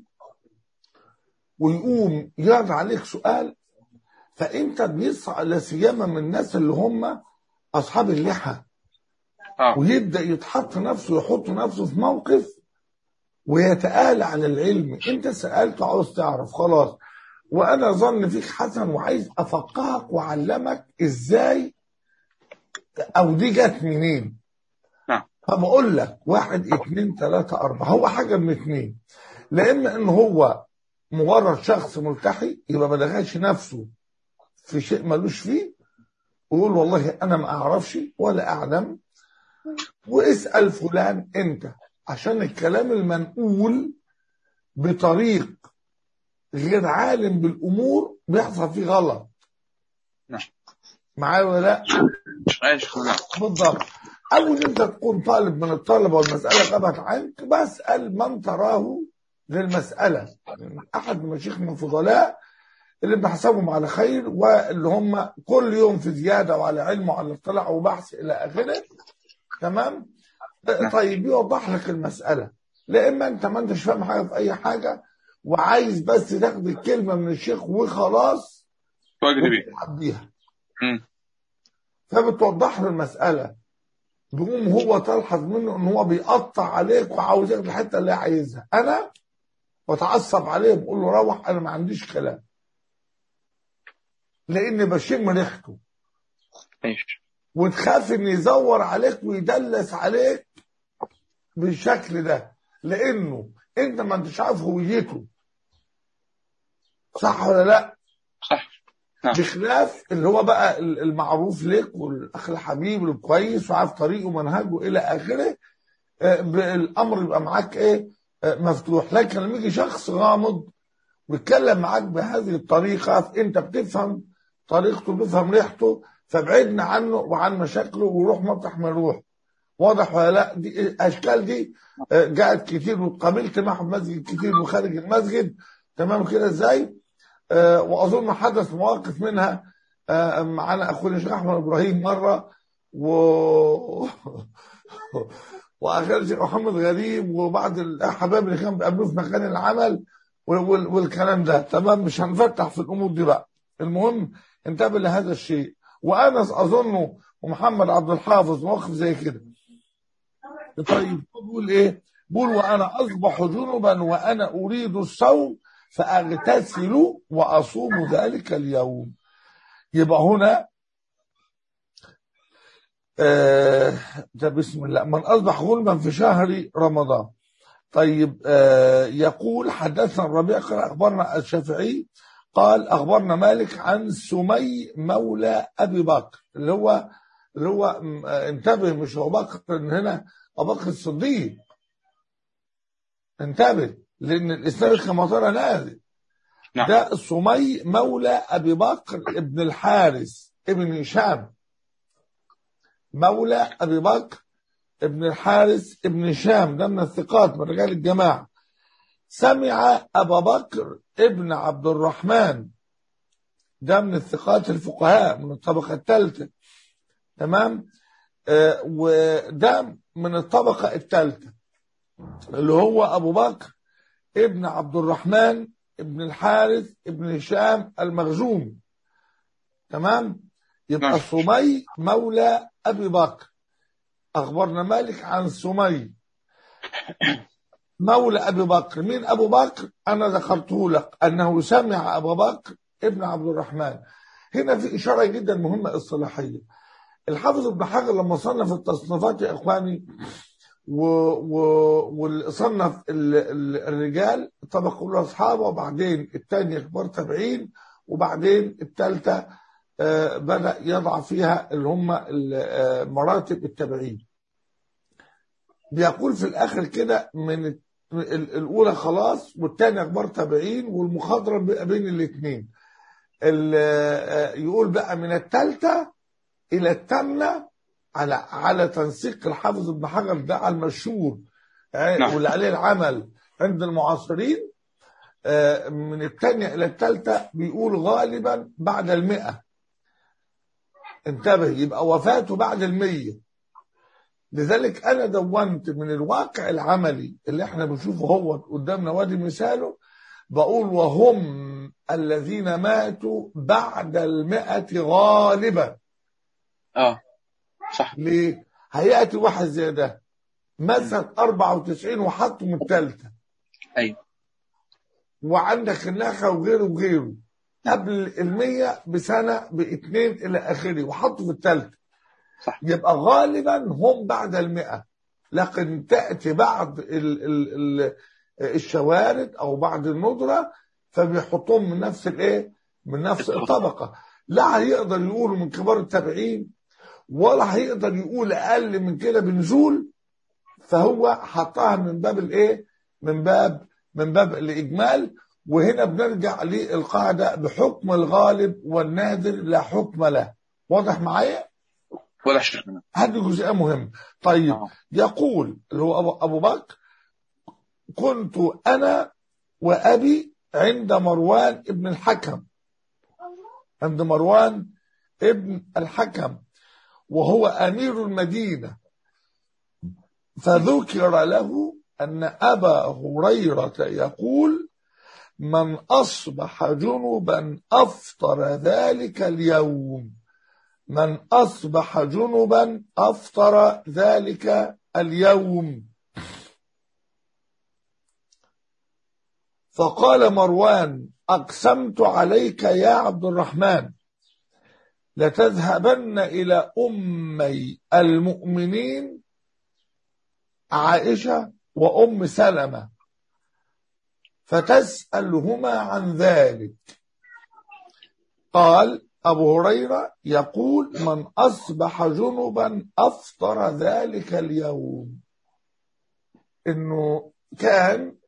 Speaker 1: ويقوم يعرض عليك سؤال فانت بيصعب لا سيما من الناس اللي هم اصحاب اللحى
Speaker 6: اه
Speaker 1: ويبدا يتحط نفسه يحط نفسه في موقف ويتآلى عن العلم انت سألت عاوز تعرف خلاص وانا ظن فيك حسن وعايز افقهك واعلمك ازاي او دي جت منين
Speaker 6: نعم.
Speaker 1: فبقول لك واحد اتنين تلاتة اربعة هو حاجة من اتنين لا اما ان هو مجرد شخص ملتحي يبقى ما دخلش نفسه في شيء ملوش فيه ويقول والله انا ما اعرفش ولا اعلم واسأل فلان انت عشان الكلام المنقول بطريق غير عالم بالامور بيحصل فيه غلط
Speaker 6: نعم.
Speaker 1: معايا ولا لا
Speaker 6: ماشي خلاص
Speaker 1: بالضبط او ان انت تكون طالب من الطلبه والمساله غابت عنك بسال من تراه للمساله يعني احد مشايخنا الفضلاء اللي بحسبهم على خير واللي هم كل يوم في زياده وعلى علم وعلى اطلاع وبحث الى اخره تمام طيب يوضح لك المساله لا اما انت ما انتش فاهم حاجه في اي حاجه وعايز بس تاخد الكلمه من الشيخ وخلاص
Speaker 6: واجري بيه
Speaker 1: وتعديها
Speaker 6: مم.
Speaker 1: فبتوضح له المسألة بيقوم هو تلحظ منه ان هو بيقطع عليك وعاوز ياخد الحتة اللي عايزها انا بتعصب عليه بقول له روح انا ما عنديش كلام لاني بشم ريحته
Speaker 6: ماشي
Speaker 1: وتخاف ان يزور عليك ويدلس عليك بالشكل ده لانه انت ما انتش عارف هويته صح ولا لا
Speaker 6: صح نعم.
Speaker 1: بخلاف اللي هو بقى المعروف لك والاخ الحبيب الكويس وعارف طريقه ومنهجه الى اخره آه، ب- الامر يبقى معاك ايه آه، مفتوح لكن لما يجي شخص غامض ويتكلم معاك بهذه الطريقه انت بتفهم طريقته بتفهم ريحته فابعدنا عنه وعن مشاكله وروح مطرح ما يروح واضح ولا لا دي الاشكال دي آه، جاءت كتير وقابلت معهم مسجد كتير وخارج المسجد تمام كده ازاي آه، واظن حدث مواقف منها آه، معانا اخونا الشيخ احمد ابراهيم مره و واخيرا الشيخ محمد غريب وبعض الاحباب اللي كانوا بيقابلوه في مكان العمل وال- وال- والكلام ده تمام مش هنفتح في الامور دي بقى المهم انتبه لهذا الشيء وانس اظنه ومحمد عبد الحافظ مواقف زي كده طيب بقول ايه بقول وانا اصبح جنبا وانا اريد الصوم فاغتسل واصوم ذلك اليوم يبقى هنا آه ده بسم الله من اصبح غلما في شهر رمضان طيب آه يقول حدثنا الربيع قال اخبرنا الشافعي قال اخبرنا مالك عن سمي مولى ابي بكر اللي هو اللي هو م- آه، انتبه مش ابو بكر ان هنا ابو بكر الصديق انتبه لان الاسلام كما ترى نازل
Speaker 6: نعم.
Speaker 1: ده سمي مولى ابي بكر ابن الحارث ابن هشام مولى ابي بكر ابن الحارث ابن هشام ده من الثقات من رجال الجماعه سمع ابا بكر ابن عبد الرحمن ده من الثقات الفقهاء من الطبقه الثالثه تمام آه وده من الطبقه الثالثه اللي هو ابو بكر ابن عبد الرحمن ابن الحارث ابن هشام المخزومي تمام يبقى
Speaker 6: نعم.
Speaker 1: سمي مولى ابي بكر اخبرنا مالك عن سمي مولى ابي بكر مين ابو بكر انا ذكرته لك انه سمع ابا بكر ابن عبد الرحمن هنا في اشاره جدا مهمه اصطلاحيه الحافظ ابن حجر لما صنف التصنيفات يا اخواني و... و... وصنف ال... ال... الرجال طبق كل اصحابه وبعدين الثاني اخبار تابعين وبعدين الثالثه آه بدا يضع فيها اللي هم ال- آه، مراتب التابعين بيقول في الاخر كده من ال- ال- الاولى خلاص والثاني اخبار تابعين والمخاضره بيبقى بين الاثنين يقول بقى من الثالثه الى الثامنه على على تنسيق الحافظ ابن حجر ده على المشهور آه،
Speaker 6: نعم.
Speaker 1: واللي عليه العمل عند المعاصرين آه، من الثانية إلى الثالثة بيقول غالبا بعد المئة انتبه يبقى وفاته بعد المية لذلك أنا دونت من الواقع العملي اللي احنا بنشوفه هو قدامنا وادي مثاله بقول وهم الذين ماتوا بعد المئة غالبا
Speaker 6: اه صح
Speaker 1: ليه؟ هيأتي واحد زي ده مثل 94 وحطه من الثالثة
Speaker 6: ايوه
Speaker 1: وعندك النخا وغيره وغيره قبل المية بسنة باثنين إلى آخره وحطه في الثالثة
Speaker 6: صح.
Speaker 1: يبقى غالبا هم بعد المئة لكن تأتي بعض ال ال ال الشوارد أو بعض الندرة فبيحطوهم من نفس الإيه؟ من نفس الطبقة لا هيقدر يقولوا من كبار التابعين ولا هيقدر يقول أقل من كده بنزول فهو حطها من باب الإيه؟ من باب من باب الإجمال وهنا بنرجع للقاعدة بحكم الغالب والنادر لا حكم له واضح معايا؟
Speaker 6: ولا شك منه
Speaker 1: هذه جزئية مهمة طيب
Speaker 6: آه.
Speaker 1: يقول اللي هو أبو, أبو بكر كنت أنا وأبي عند مروان ابن الحكم عند مروان ابن الحكم وهو أمير المدينة فذكر له أن أبا هريرة يقول من أصبح جنبا أفطر ذلك اليوم من أصبح جنبا أفطر ذلك اليوم فقال مروان أقسمت عليك يا عبد الرحمن لتذهبن إلى أمي المؤمنين عائشة وأم سلمة فتسألهما عن ذلك قال أبو هريرة يقول من أصبح جنبا أفطر ذلك اليوم إنه كان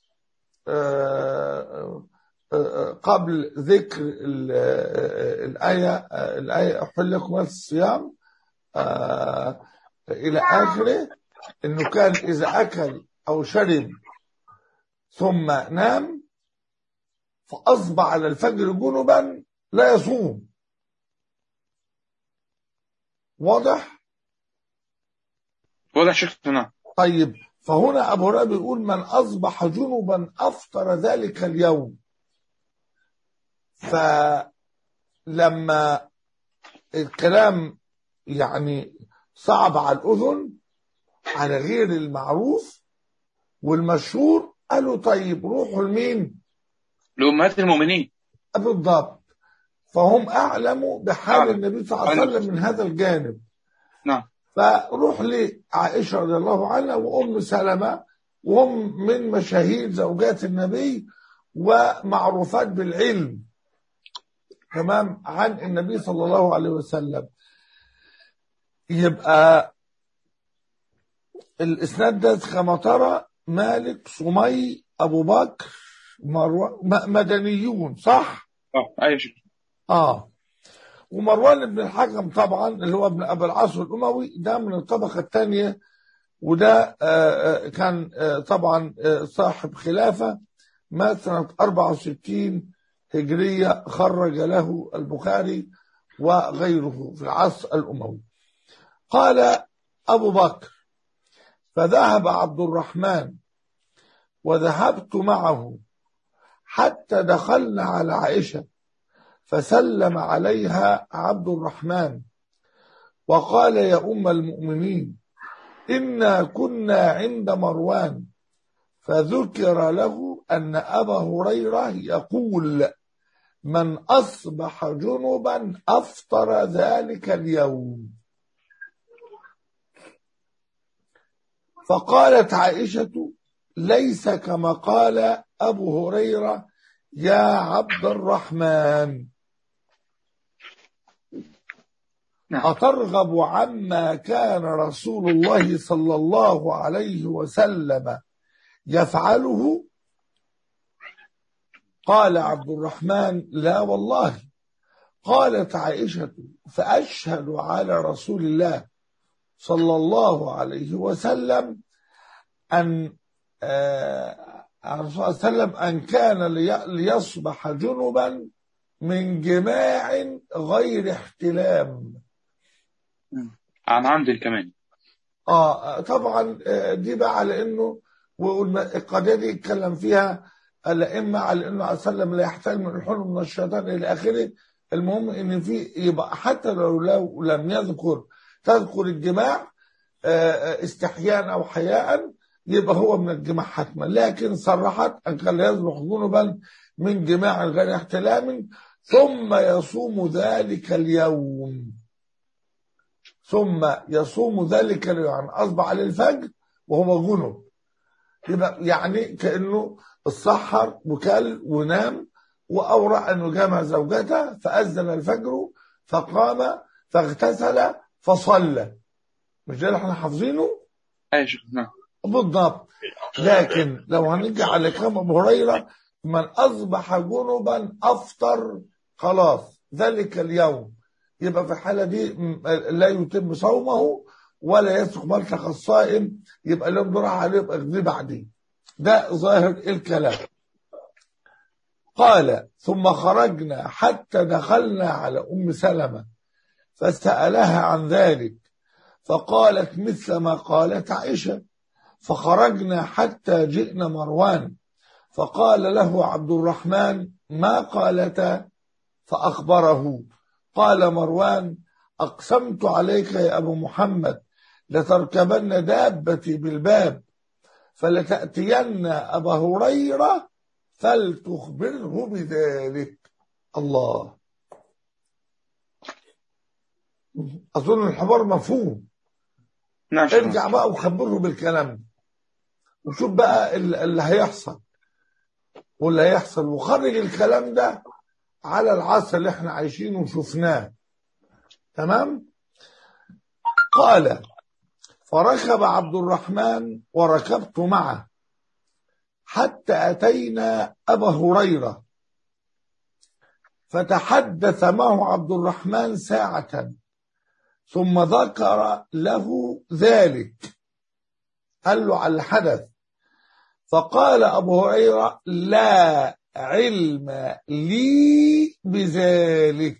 Speaker 1: آه، آه، قبل ذكر ال- آه، الآية آه، الآية أحل لكم الصيام آه، إلى آخره إنه كان إذا أكل أو شرب ثم نام فأصبح على الفجر جنبا لا يصوم واضح؟
Speaker 6: واضح شيخنا
Speaker 1: طيب فهنا أبو هريرة بيقول من أصبح جنبا أفطر ذلك اليوم فلما الكلام يعني صعب على الأذن على غير المعروف والمشهور قالوا طيب روحوا لمين
Speaker 6: لأمهات المؤمنين
Speaker 1: بالضبط فهم أعلموا بحال
Speaker 6: أعلم.
Speaker 1: النبي صلى الله عليه وسلم من هذا الجانب
Speaker 6: نعم
Speaker 1: فروح لعائشة رضي الله عنها وأم سلمة وهم من مشاهير زوجات النبي ومعروفات بالعلم تمام عن النبي صلى الله عليه وسلم يبقى الإسناد ده كما ترى مالك سمي أبو بكر مروان م- مدنيون صح؟
Speaker 6: اه ايوه شيخ
Speaker 1: اه ومروان بن الحكم طبعا اللي هو ابن ابي العاص الاموي ده من الطبقه الثانيه وده آه، آه، كان آه، طبعا آه، صاحب خلافه مات سنه 64 هجريه خرج له البخاري وغيره في العصر الاموي قال ابو بكر فذهب عبد الرحمن وذهبت معه حتى دخلنا على عائشه فسلم عليها عبد الرحمن وقال يا أم المؤمنين إنا كنا عند مروان فذكر له أن أبا هريرة يقول من أصبح جنبا أفطر ذلك اليوم فقالت عائشة ليس كما قال أبو هريرة يا عبد الرحمن
Speaker 6: نعم.
Speaker 1: أترغب عما كان رسول الله صلى الله عليه وسلم يفعله قال عبد الرحمن لا والله قالت عائشة فأشهد على رسول الله صلى الله عليه وسلم أن آه، عن الرسول صلى الله عليه وسلم أن كان لي- ليصبح جنبا من جماع غير احتلام
Speaker 6: عن عمد كمان
Speaker 1: اه طبعا آه، دي بقى على انه والقضيه دي اتكلم فيها الائمه على انه عليه وسلم لا يحتل من الحلم من الشيطان الى اخره المهم ان في يبقى حتى لو لو لم يذكر تذكر الجماع آه، آه، استحياء او حياء يبقى هو من الجماع حتما لكن صرحت ان كان لا يصبح جنبا من جماع غير احتلام ثم يصوم ذلك اليوم ثم يصوم ذلك اليوم يعني اصبح على الفجر وهو جنب يبقى يعني كانه اتسحر وكل ونام واورى انه جامع زوجته فاذن الفجر فقام فاغتسل فصلى مش ده اللي احنا حافظينه
Speaker 6: ايوه شيخ نعم
Speaker 1: بالضبط لكن لو هنيجي على كلام ابو هريره من اصبح جنبا افطر خلاص ذلك اليوم يبقى في الحاله دي م- لا يتم صومه ولا يسلك ملتق الصائم يبقى اليوم ده راح عليه يبقى دي بعدين ده ظاهر الكلام قال ثم خرجنا حتى دخلنا على ام سلمه فسالها عن ذلك فقالت مثل ما قالت عائشه فخرجنا حتى جئنا مروان فقال له عبد الرحمن ما قالتا فأخبره قال مروان أقسمت عليك يا أبو محمد لتركبن دابتي بالباب فلتأتين أبا هريرة فلتخبره بذلك الله اظن الحوار مفهوم
Speaker 6: نعم شيخنا.
Speaker 1: ارجع بقى وخبره بالكلام ده وشوف بقى ال- اللي هيحصل واللي هيحصل وخرج الكلام ده على العصر اللي احنا عايشينه وشفناه تمام قال فركب عبد الرحمن وركبت معه حتى أتينا أبا هريرة فتحدث معه عبد الرحمن ساعة ثم ذكر له ذلك قال له على الحدث فقال أبو هريرة لا علم لي بذلك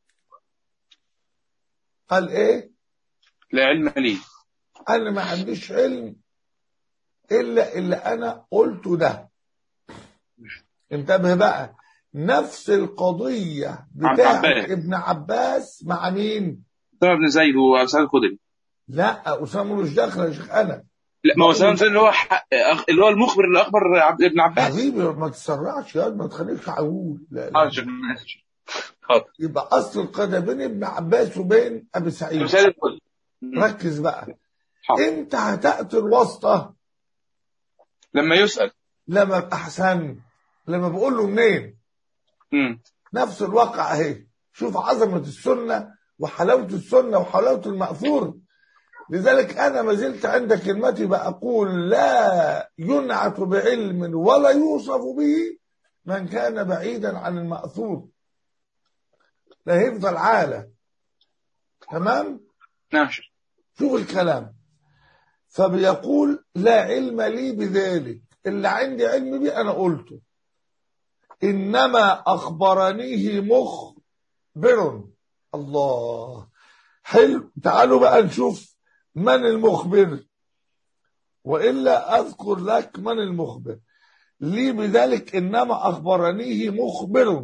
Speaker 1: قال إيه
Speaker 6: لا علم لي
Speaker 1: أنا ما عنديش علم إلا اللي أنا قلته ده انتبه بقى نفس القضية بتاعت
Speaker 6: عباس.
Speaker 1: ابن عباس مع مين؟
Speaker 6: أسامة بن زيد وأسامة الخدري
Speaker 1: لا أسامة ملوش دخل يا شيخ أنا
Speaker 6: لا ما هو أسامة بن زيد اللي هو ح- أخ- اللي هو المخبر اللي أخبر عبد ابن عباس
Speaker 1: حبيبي ما تسرعش يا واد، ما تخليكش عقول لا
Speaker 6: اه
Speaker 1: لا.
Speaker 6: شيخنا ماشي. حاضر
Speaker 1: يبقى أصل القضية بين ابن عباس وبين أبي سعيد
Speaker 6: سيد الخدري مم.
Speaker 1: ركز بقى
Speaker 6: حاضر.
Speaker 1: أنت هتأتي الواسطة
Speaker 6: لما يسأل
Speaker 1: لما ابقى أحسن لما بقول له منين
Speaker 6: مم.
Speaker 1: نفس الواقع اهي شوف عظمة السنة وحلاوة السنة وحلاوة المأثور لذلك أنا ما زلت عند كلمتي بقول لا ينعت بعلم ولا يوصف به من كان بعيدا عن المأثور لا يفضل عالة تمام
Speaker 6: نعم شيخ.
Speaker 1: شوف الكلام فبيقول لا علم لي بذلك اللي عندي علم بيه أنا قلته إنما أخبرنيه مخبر الله حلو تعالوا بقى نشوف من المخبر وإلا أذكر لك من المخبر لي بذلك إنما أخبرنيه مخبر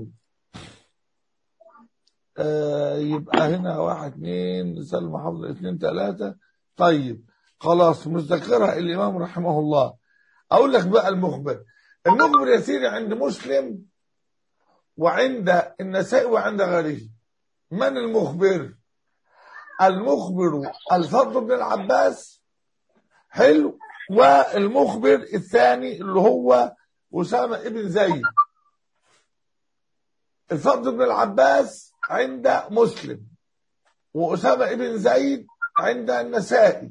Speaker 1: آه يبقى هنا واحد اثنين سلمى حفظ اثنين ثلاثة طيب خلاص مذكرها الإمام رحمه الله أقول لك بقى المخبر المخبر يا سيدي عند مسلم وعند النسائي وعند غيره من المخبر المخبر الفضل بن العباس حلو والمخبر الثاني اللي هو أسامة ابن زيد الفضل بن العباس عند مسلم وأسامة ابن زيد عند النسائي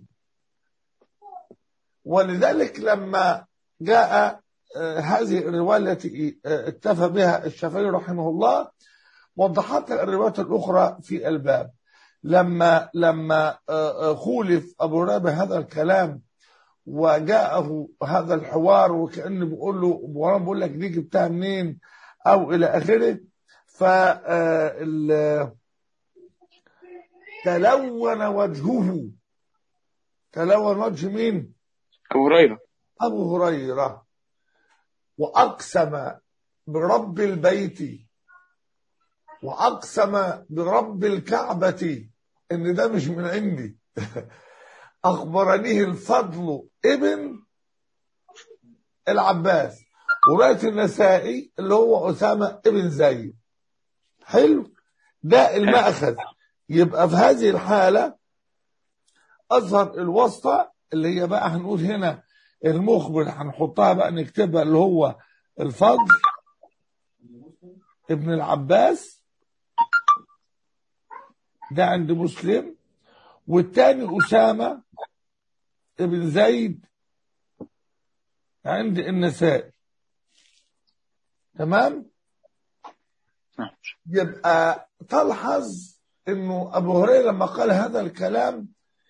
Speaker 1: ولذلك لما جاء آه، هذه الرواية التي آه، اكتفى بها الشافعي رحمه الله وضحتها الروايات الأخرى في الباب لما لما آه، آه، خولف أبو هريرة هذا الكلام وجاءه هذا الحوار وكأنه بيقول له وانا بقول لك دي جبتها منين أو إلى آخره ف آه، ال- تلون وجهه تلون وجه مين؟
Speaker 6: أبو هريرة
Speaker 1: أبو هريرة وأقسم برب البيت وأقسم برب الكعبة إن ده مش من عندي أخبرنيه الفضل ابن العباس ورواية النسائي اللي هو أسامة ابن زيد حلو ده المأخذ يبقى في هذه الحالة أظهر الواسطة اللي هي بقى هنقول هنا المخبر هنحطها بقى نكتبها اللي هو الفضل ابن العباس ده عند مسلم والتاني أسامة ابن زيد عند النسائي تمام
Speaker 6: نعم.
Speaker 1: يبقى تلحظ انه ابو هريره لما قال هذا الكلام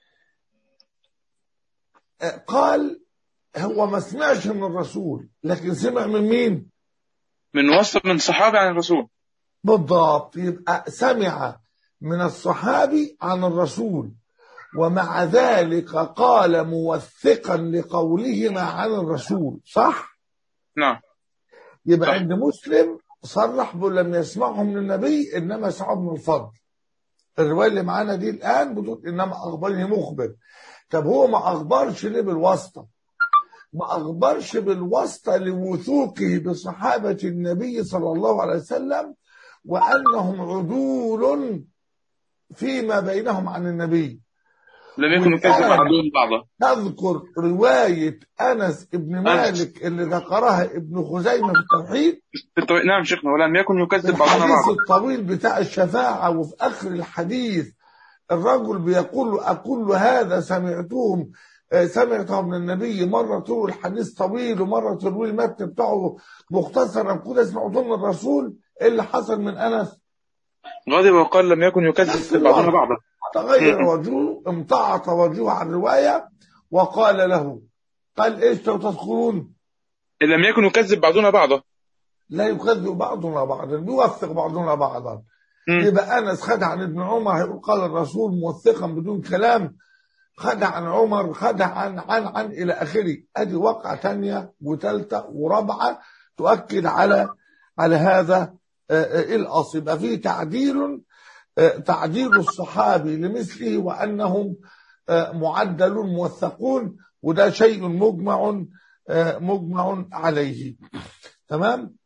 Speaker 1: آه، قال هو ما سمعش من الرسول لكن سمع من مين
Speaker 6: من وصف من صحابي عن الرسول
Speaker 1: بالضبط يبقى سمع من الصحابي عن الرسول ومع ذلك قال موثقا لقولهما عن الرسول صح
Speaker 6: نعم
Speaker 1: يبقى
Speaker 6: صح.
Speaker 1: عند مسلم صرح بأنه لم يسمعه من النبي انما سمعه من الفضل الروايه اللي معانا دي الان بتقول انما اخبرني مخبر طب هو ما اخبرش ليه بالواسطه ما اخبرش بالواسطه لوثوقه بصحابه النبي صلى الله عليه وسلم وانهم عدول فيما بينهم عن النبي
Speaker 6: لم يكن يكذب
Speaker 1: والآن
Speaker 6: بعضهم بعضا
Speaker 1: تذكر رواية أنس ابن مالك اللي ذكرها ابن خزيمة في التوحيد
Speaker 6: في الطريق- نعم شيخنا ولم يكن يكذب بعضنا
Speaker 1: الحديث
Speaker 6: بعضا
Speaker 1: الطويل بتاع الشفاعة وفي آخر الحديث الرجل بيقول له أقول له هذا سمعتهم آه، سمعته من النبي مرة تروي الحديث طويل ومرة تروي المتن بتاعه مختصرا كده سمعته من الرسول إيه اللي حصل من أنس
Speaker 6: غضب وقال لم يكن يكذب بعضنا بعضا
Speaker 1: تغير وجهه امتعط وجهه عن الرواية وقال له قال ايش تذكرون
Speaker 6: إن لم يكن يكذب بعضنا بعضا
Speaker 1: لا يكذب بعضنا بعضا بيوثق بعضنا بعضا
Speaker 6: مم.
Speaker 1: يبقى انس خد عن ابن عمر هيقول قال الرسول موثقا بدون كلام خد عن عمر خد عن عن عن الى اخره ادي واقعه ثانيه وثالثه ورابعه تؤكد على على هذا آه، آه، الاصل يبقى فيه تعديل آه، تعديل الصحابي لمثله وانهم آه، معدل موثقون وده شيء مجمع آه، مجمع عليه تمام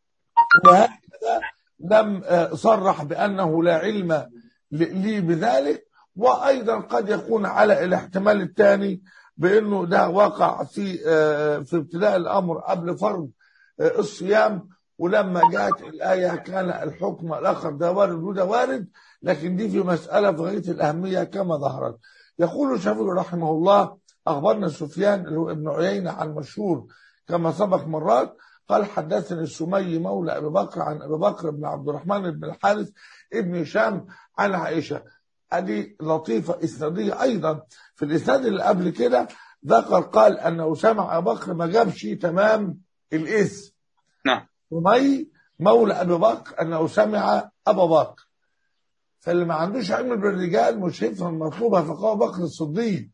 Speaker 1: وهكذا لم آه، صرح بأنه لا علم ل- لي بذلك وأيضا قد يكون على الاحتمال الثاني بأنه ده وقع في آه، في ابتداء الأمر قبل فرض آه، الصيام ولما جاءت الآية كان الحكم الآخر ده وارد وده وارد لكن دي في مسألة في غاية الأهمية كما ظهرت يقول الشافعي رحمه الله أخبرنا سفيان اللي هو ابن عيينة عن مشهور كما سبق مرات قال حدثني السمي مولى ابي بكر عن ابي بكر بن عبد الرحمن بن الحارث ابن هشام عن عائشه ادي لطيفه اسناديه ايضا في الاسناد اللي قبل كده ذكر قال انه سمع ابو بكر ما جابش تمام الاسم
Speaker 6: نعم
Speaker 1: سمي مولى ابي بكر انه سمع ابا بكر فاللي ما عندوش علم بالرجال مش هيفهم المطلوبه في ابو بكر الصديق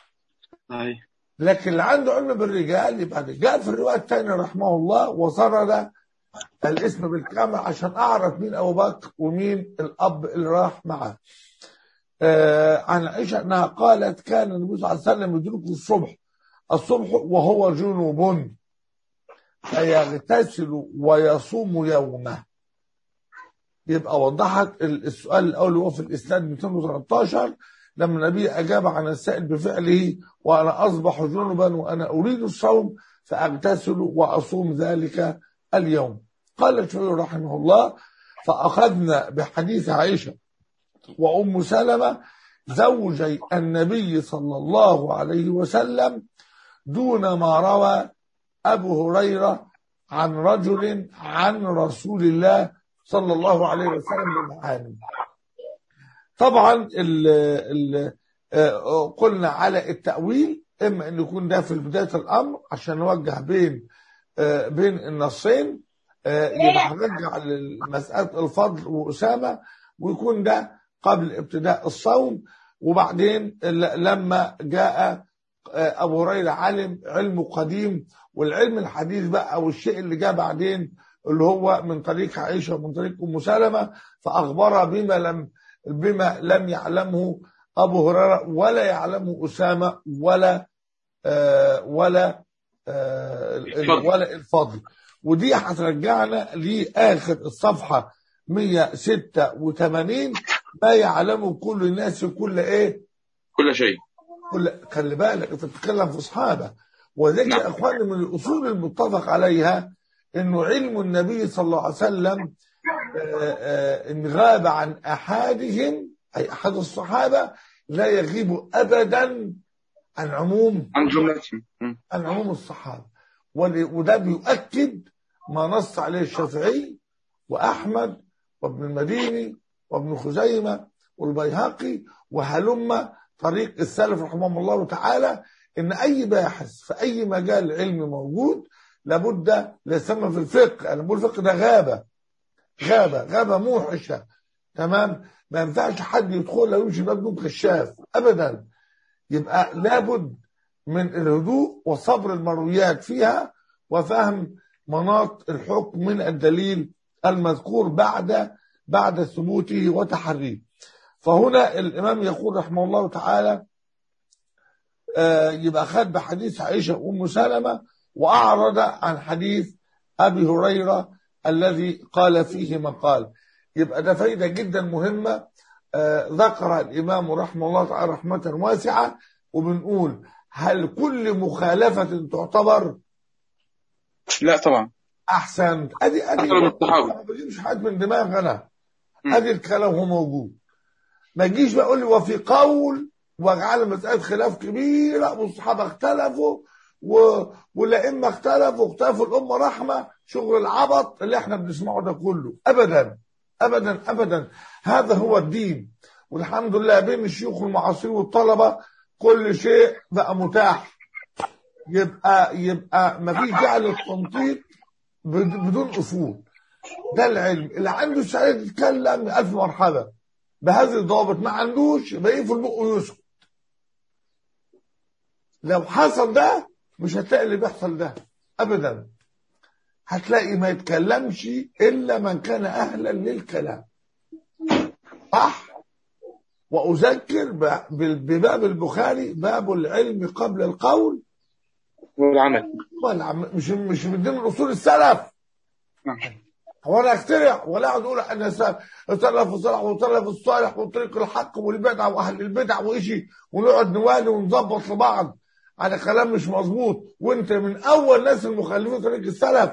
Speaker 6: أي.
Speaker 1: لكن اللي عنده علم بالرجال يبقى ده جاء في الروايه الثانيه رحمه الله وسرد الاسم بالكامل عشان اعرف مين ابو بكر ومين الاب اللي راح معه. آه عن عائشه انها قالت كان النبي صلى الله عليه وسلم يدركه الصبح الصبح وهو جنوب فيغتسل ويصوم يومه. يبقى وضحت ال- السؤال الاول اللي هو في الاسناد 213 لما النبي اجاب عن السائل بفعله وانا اصبح جنبا وانا اريد الصوم فاغتسل واصوم ذلك اليوم. قال الشافعي رحمه الله فاخذنا بحديث عائشه وام سلمه زوجي النبي صلى الله عليه وسلم دون ما روى ابو هريره عن رجل عن رسول الله صلى الله عليه وسلم بمعاني. طبعا ال ال آه، قلنا على التأويل إما أن يكون ده في بداية الأمر عشان نوجه بين آه، بين النصين آه، يبقى هنرجع لمسألة الفضل وأسامة ويكون ده قبل ابتداء الصوم وبعدين ل- لما جاء آه، أبو هريرة علم علمه قديم والعلم الحديث بقى أو الشيء اللي جاء بعدين اللي هو من طريق عائشة ومن طريق أم سلمة فأخبرها بما لم بما لم يعلمه أبو هريرة ولا يعلمه أسامة ولا آه ولا آه
Speaker 6: الفضل.
Speaker 1: ولا الفضل ودي هترجعنا لآخر الصفحة 186 ما يعلمه كل الناس كل إيه
Speaker 6: كل شيء
Speaker 1: كل خلي بالك انت بتتكلم في صحابه وذلك
Speaker 6: نعم.
Speaker 1: يا اخواني من الاصول المتفق عليها انه علم النبي صلى الله عليه وسلم آه، آه، ان غاب عن احدهم اي احد الصحابه لا يغيب ابدا عن عموم
Speaker 6: عن جملتهم مم.
Speaker 1: عن عموم الصحابه ول- وده بيؤكد ما نص عليه الشافعي واحمد وابن المديني وابن خزيمه والبيهقي وهلم طريق السلف رحمهم الله تعالى ان اي باحث في اي مجال علمي موجود لابد لا يسمى في الفقه انا بقول الفقه ده غابه غابه غابه موحشه تمام ما ينفعش حد يدخلها ويمشي باب بدون كشاف ابدا يبقى لابد من الهدوء وصبر المرويات فيها وفهم مناط الحكم من الدليل المذكور بعد بعد ثبوته وتحريه فهنا الإمام يقول رحمه الله تعالى آه، يبقى خد بحديث عائشة وأم سلمة وأعرض عن حديث أبي هريرة الذي قال فيه ما قال يبقى ده فايدة جدا مهمة آه، ذكر الإمام رحمه الله تعالى رحمة واسعة وبنقول هل كل مخالفة تعتبر
Speaker 6: لا طبعا
Speaker 1: أحسن أدي أدي
Speaker 6: أكثر من الصحابة.
Speaker 1: أنا ما بجيبش حاجة من دماغ أنا
Speaker 6: مم.
Speaker 1: أدي الكلام هو موجود ما تجيش بقول لي وفي قول وجعل مسألة خلاف كبيرة والصحابة اختلفوا و... والأئمة اختلفوا واختلفوا الأمة رحمة شغل العبط اللي احنا بنسمعه ده كله أبدا أبدا أبدا هذا هو الدين والحمد لله بين الشيوخ المعاصرين والطلبة كل شيء بقى متاح يبقى يبقى ما فيش داعي للتنطيط بد- بدون أصول ده العلم اللي عنده استعداد يتكلم ألف مرحبا بهذه الضوابط ما عندوش يبقى يقفل بقه ويسكت لو حصل ده مش هتلاقي اللي بيحصل ده ابدا هتلاقي ما يتكلمش الا من كان اهلا للكلام صح واذكر ب- ب- بباب البخاري باب العلم قبل القول
Speaker 6: والعمل
Speaker 1: والعم- مش مش من ضمن اصول السلف
Speaker 6: نعم.
Speaker 1: هو انا اخترع ولا اقعد اقول ان السلف السلف الصالح والسلف الصالح وطريق الحق والبدع واهل البدع وإشي ونقعد نوالي ونظبط لبعض على كلام مش مظبوط وانت من اول ناس المخالفين طريق السلف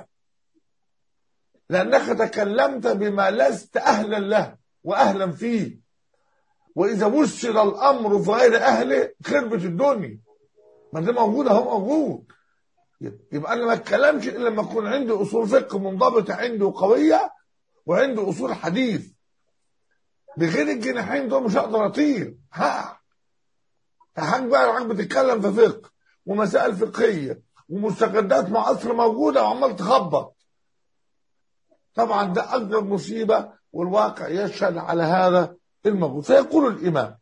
Speaker 1: لانك تكلمت بما لست اهلا له واهلا فيه واذا وصل الامر في غير اهله خربت الدنيا ما ده موجود اهو موجود يبقى انا ما اتكلمش الا لما يكون عندي اصول فقه منضبطه عندي وقويه وعندي اصول حديث بغير الجناحين دول مش هقدر اطير ها حاج بقى حاج بتتكلم في فقه ومسائل فقهيه ومستجدات معاصره موجوده وعمال تخبط طبعا ده اكبر مصيبه والواقع يشهد على هذا الموجود فيقول الامام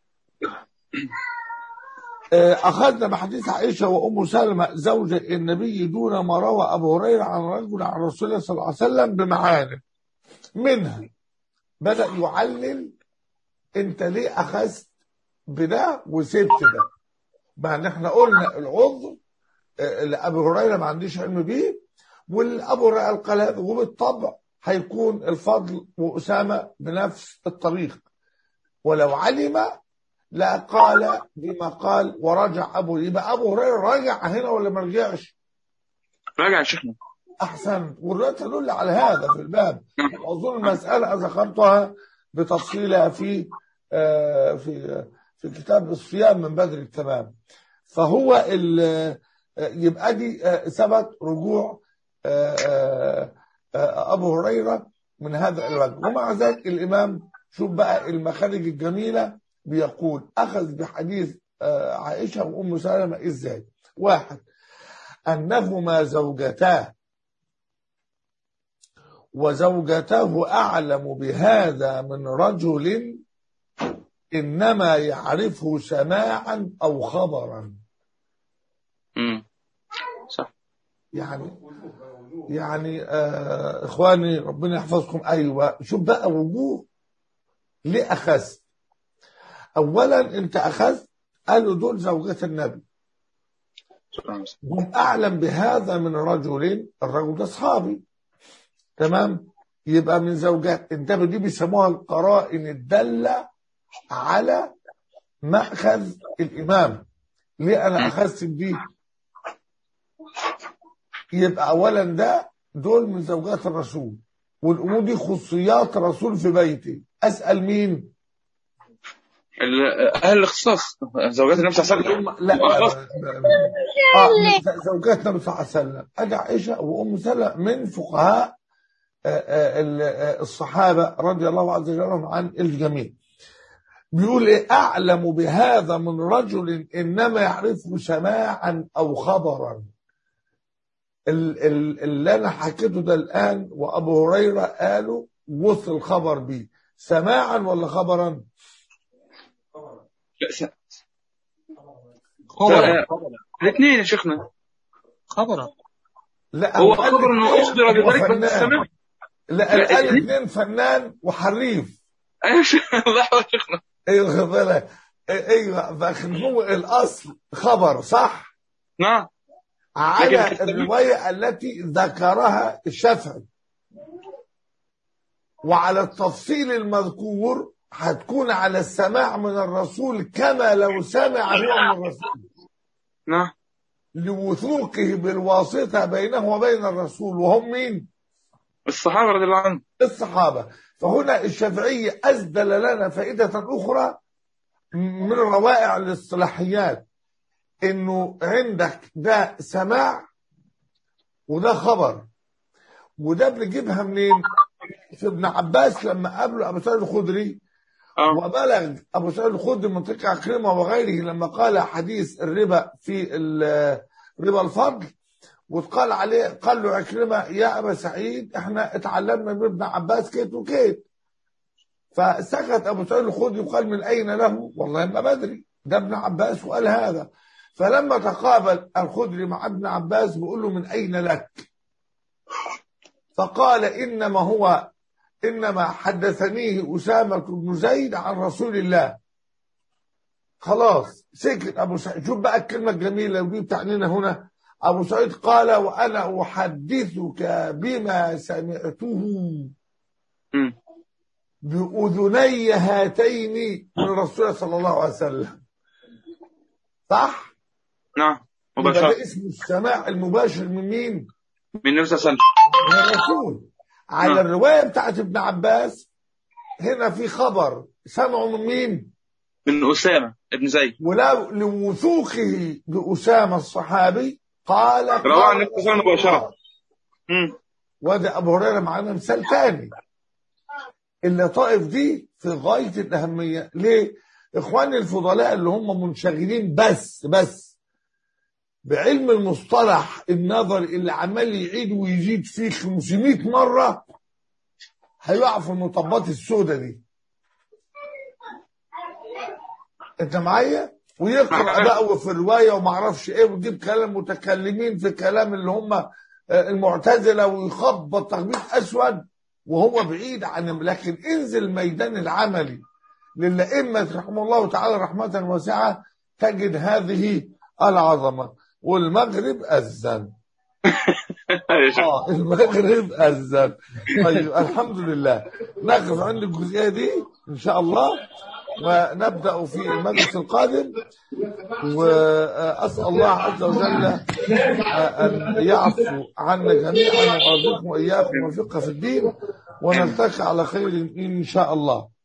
Speaker 1: آه، أخذنا بحديث عائشة وأم سلمة زوج النبي دون ما روى أبو هريرة عن رجل عن رسول الله صلى الله عليه وسلم بمعاني منها بدأ يعلل أنت ليه أخذت بده وسبت ده مع إن إحنا قلنا العذر آه، اللي أبو هريرة ما عنديش علم بيه والأبو هريرة قال هذا وبالطبع هيكون الفضل وأسامة بنفس الطريق ولو علم لا قال بما قال ورجع ابو يبقى ابو هريره رجع هنا ولا ما رجعش
Speaker 6: راجع يا شيخنا
Speaker 1: احسن والروايات تدل على هذا في الباب اظن المساله ذكرتها بتفصيلها في آه، في في كتاب الصيام من بدر التمام فهو ال- آه، يبقى دي آه، ثبت رجوع آه، آه، آه، ابو هريره من هذا الوجه ومع ذلك الامام شوف بقى المخارج الجميله بيقول اخذ بحديث آه، عائشه وام سلمه ازاي واحد انهما زوجتاه وزوجته اعلم بهذا من رجل انما يعرفه سماعا او خبرا
Speaker 6: امم صح
Speaker 1: يعني يعني آه اخواني ربنا يحفظكم ايوه شوف بقى وجوه ليه اخذت اولا انت اخذت قالوا دول زوجات النبي
Speaker 6: شكرا
Speaker 1: هم اعلم بهذا من رجل الرجل ده اصحابي تمام يبقى من زوجات انتبه دي بيسموها القرائن الداله على ماخذ الامام ليه انا اخذت بدي يبقى اولا ده دول من زوجات الرسول والامور دي خصوصيات الرسول في بيتي اسال مين
Speaker 6: ال- اهل الاختصاص زوجات النبي صلى الله عليه وسلم
Speaker 1: لا
Speaker 6: وأخص.
Speaker 1: اه من زوجات النبي صلى الله عليه وسلم ادي عائشه وام سلمة من فقهاء آه، آه، ال- آه، الصحابه رضي الله عز وجل عنهم عن الجميع بيقول ايه اعلم بهذا من رجل انما يعرفه سماعا او خبرا ال- ال- اللي انا حكيته ده الان وابو هريره قالوا وصل خبر بيه سماعا ولا خبرا
Speaker 6: لا، س-
Speaker 3: خبرا
Speaker 6: الاثنين يا شيخنا
Speaker 3: خبرا
Speaker 1: لا
Speaker 6: هو
Speaker 1: قال
Speaker 6: خبر انه
Speaker 1: اتنين
Speaker 6: اخبر بذلك
Speaker 1: وفنان.
Speaker 6: بس سمع
Speaker 1: لا
Speaker 6: لا،
Speaker 1: قال
Speaker 6: اتنين.
Speaker 1: اثنين فنان وحريف
Speaker 6: ايوه يا شيخ- لحظه يا شيخنا
Speaker 1: ايوه خد بالك ايوه فاخد هو الاصل خبر صح
Speaker 6: نعم
Speaker 1: على
Speaker 6: لكن-
Speaker 1: الروايه التي ذكرها الشافعي وعلى التفصيل المذكور هتكون على السماع من الرسول كما لو سمع هو من الرسول
Speaker 6: نعم
Speaker 1: لوثوقه بالواسطة بينه وبين الرسول وهم مين؟
Speaker 6: الصحابة رضي الله عنهم
Speaker 1: الصحابة فهنا الشافعية أسدل لنا فائدة أخرى من روائع الاصطلاحيات إنه عندك ده سماع وده خبر وده بنجيبها منين؟ في ابن عباس لما قابله أبو سعيد الخدري
Speaker 6: اه
Speaker 1: وبلغ ابو سعيد الخدري من طريق عكرمه وغيره لما قال حديث الربا في ال- ربا الفضل وقال عليه قال له عكرمه يا ابا سعيد احنا اتعلمنا من ابن عباس كيت وكيت فسكت ابو سعيد الخدري وقال من اين له؟ والله ما بدري ده ابن عباس وقال هذا فلما تقابل الخدري مع ابن عباس بيقول له من اين لك؟ فقال انما هو انما حدثنيه اسامه بن زيد عن رسول الله خلاص سكت ابو سعيد شوف بقى الكلمه الجميله ودي بتعنينا هنا ابو سعيد قال وانا احدثك بما سمعته
Speaker 6: مم.
Speaker 1: باذني هاتين من رسول صلى الله عليه وسلم صح؟
Speaker 6: نعم
Speaker 1: يبقى
Speaker 6: مباشرة
Speaker 1: ده اسمه السماع المباشر من مين؟
Speaker 6: من النبي صلى الله عليه وسلم
Speaker 1: من الرسول على
Speaker 6: نعم.
Speaker 1: الروايه بتاعت ابن عباس هنا في خبر سمعوا من مين؟
Speaker 6: من أسامة ابن زيد
Speaker 1: ولو لوثوقه بأسامة الصحابي قال
Speaker 6: رواه عن النبي صلى الله عليه وسلم مباشرة مم.
Speaker 1: وده أبو هريرة معانا مثال تاني اللطائف دي في غاية الأهمية ليه؟ إخواني الفضلاء اللي هم منشغلين بس بس بعلم المصطلح النظري اللي عمال يعيد ويزيد فيه 500 مرة هيقع في المطبات السوداء دي انت معايا ويقرا بقى وفي الروايه وما اعرفش ايه ويجيب كلام متكلمين في كلام اللي هم آه، المعتزله ويخبط تخبيط اسود وهو بعيد عن لكن انزل الميدان العملي للائمه رحمه الله تعالى رحمه واسعه تجد هذه العظمه والمغرب اذن
Speaker 6: يا شيخ.
Speaker 1: اه المغرب اذن طيب الحمد لله نقف عند الجزئيه دي ان شاء الله ونبدا في المجلس القادم واسال الله عز وجل ان يعفو عنا جميعا ويرزقنا واياكم الفقه في الدين ونلتقي على خير ان شاء الله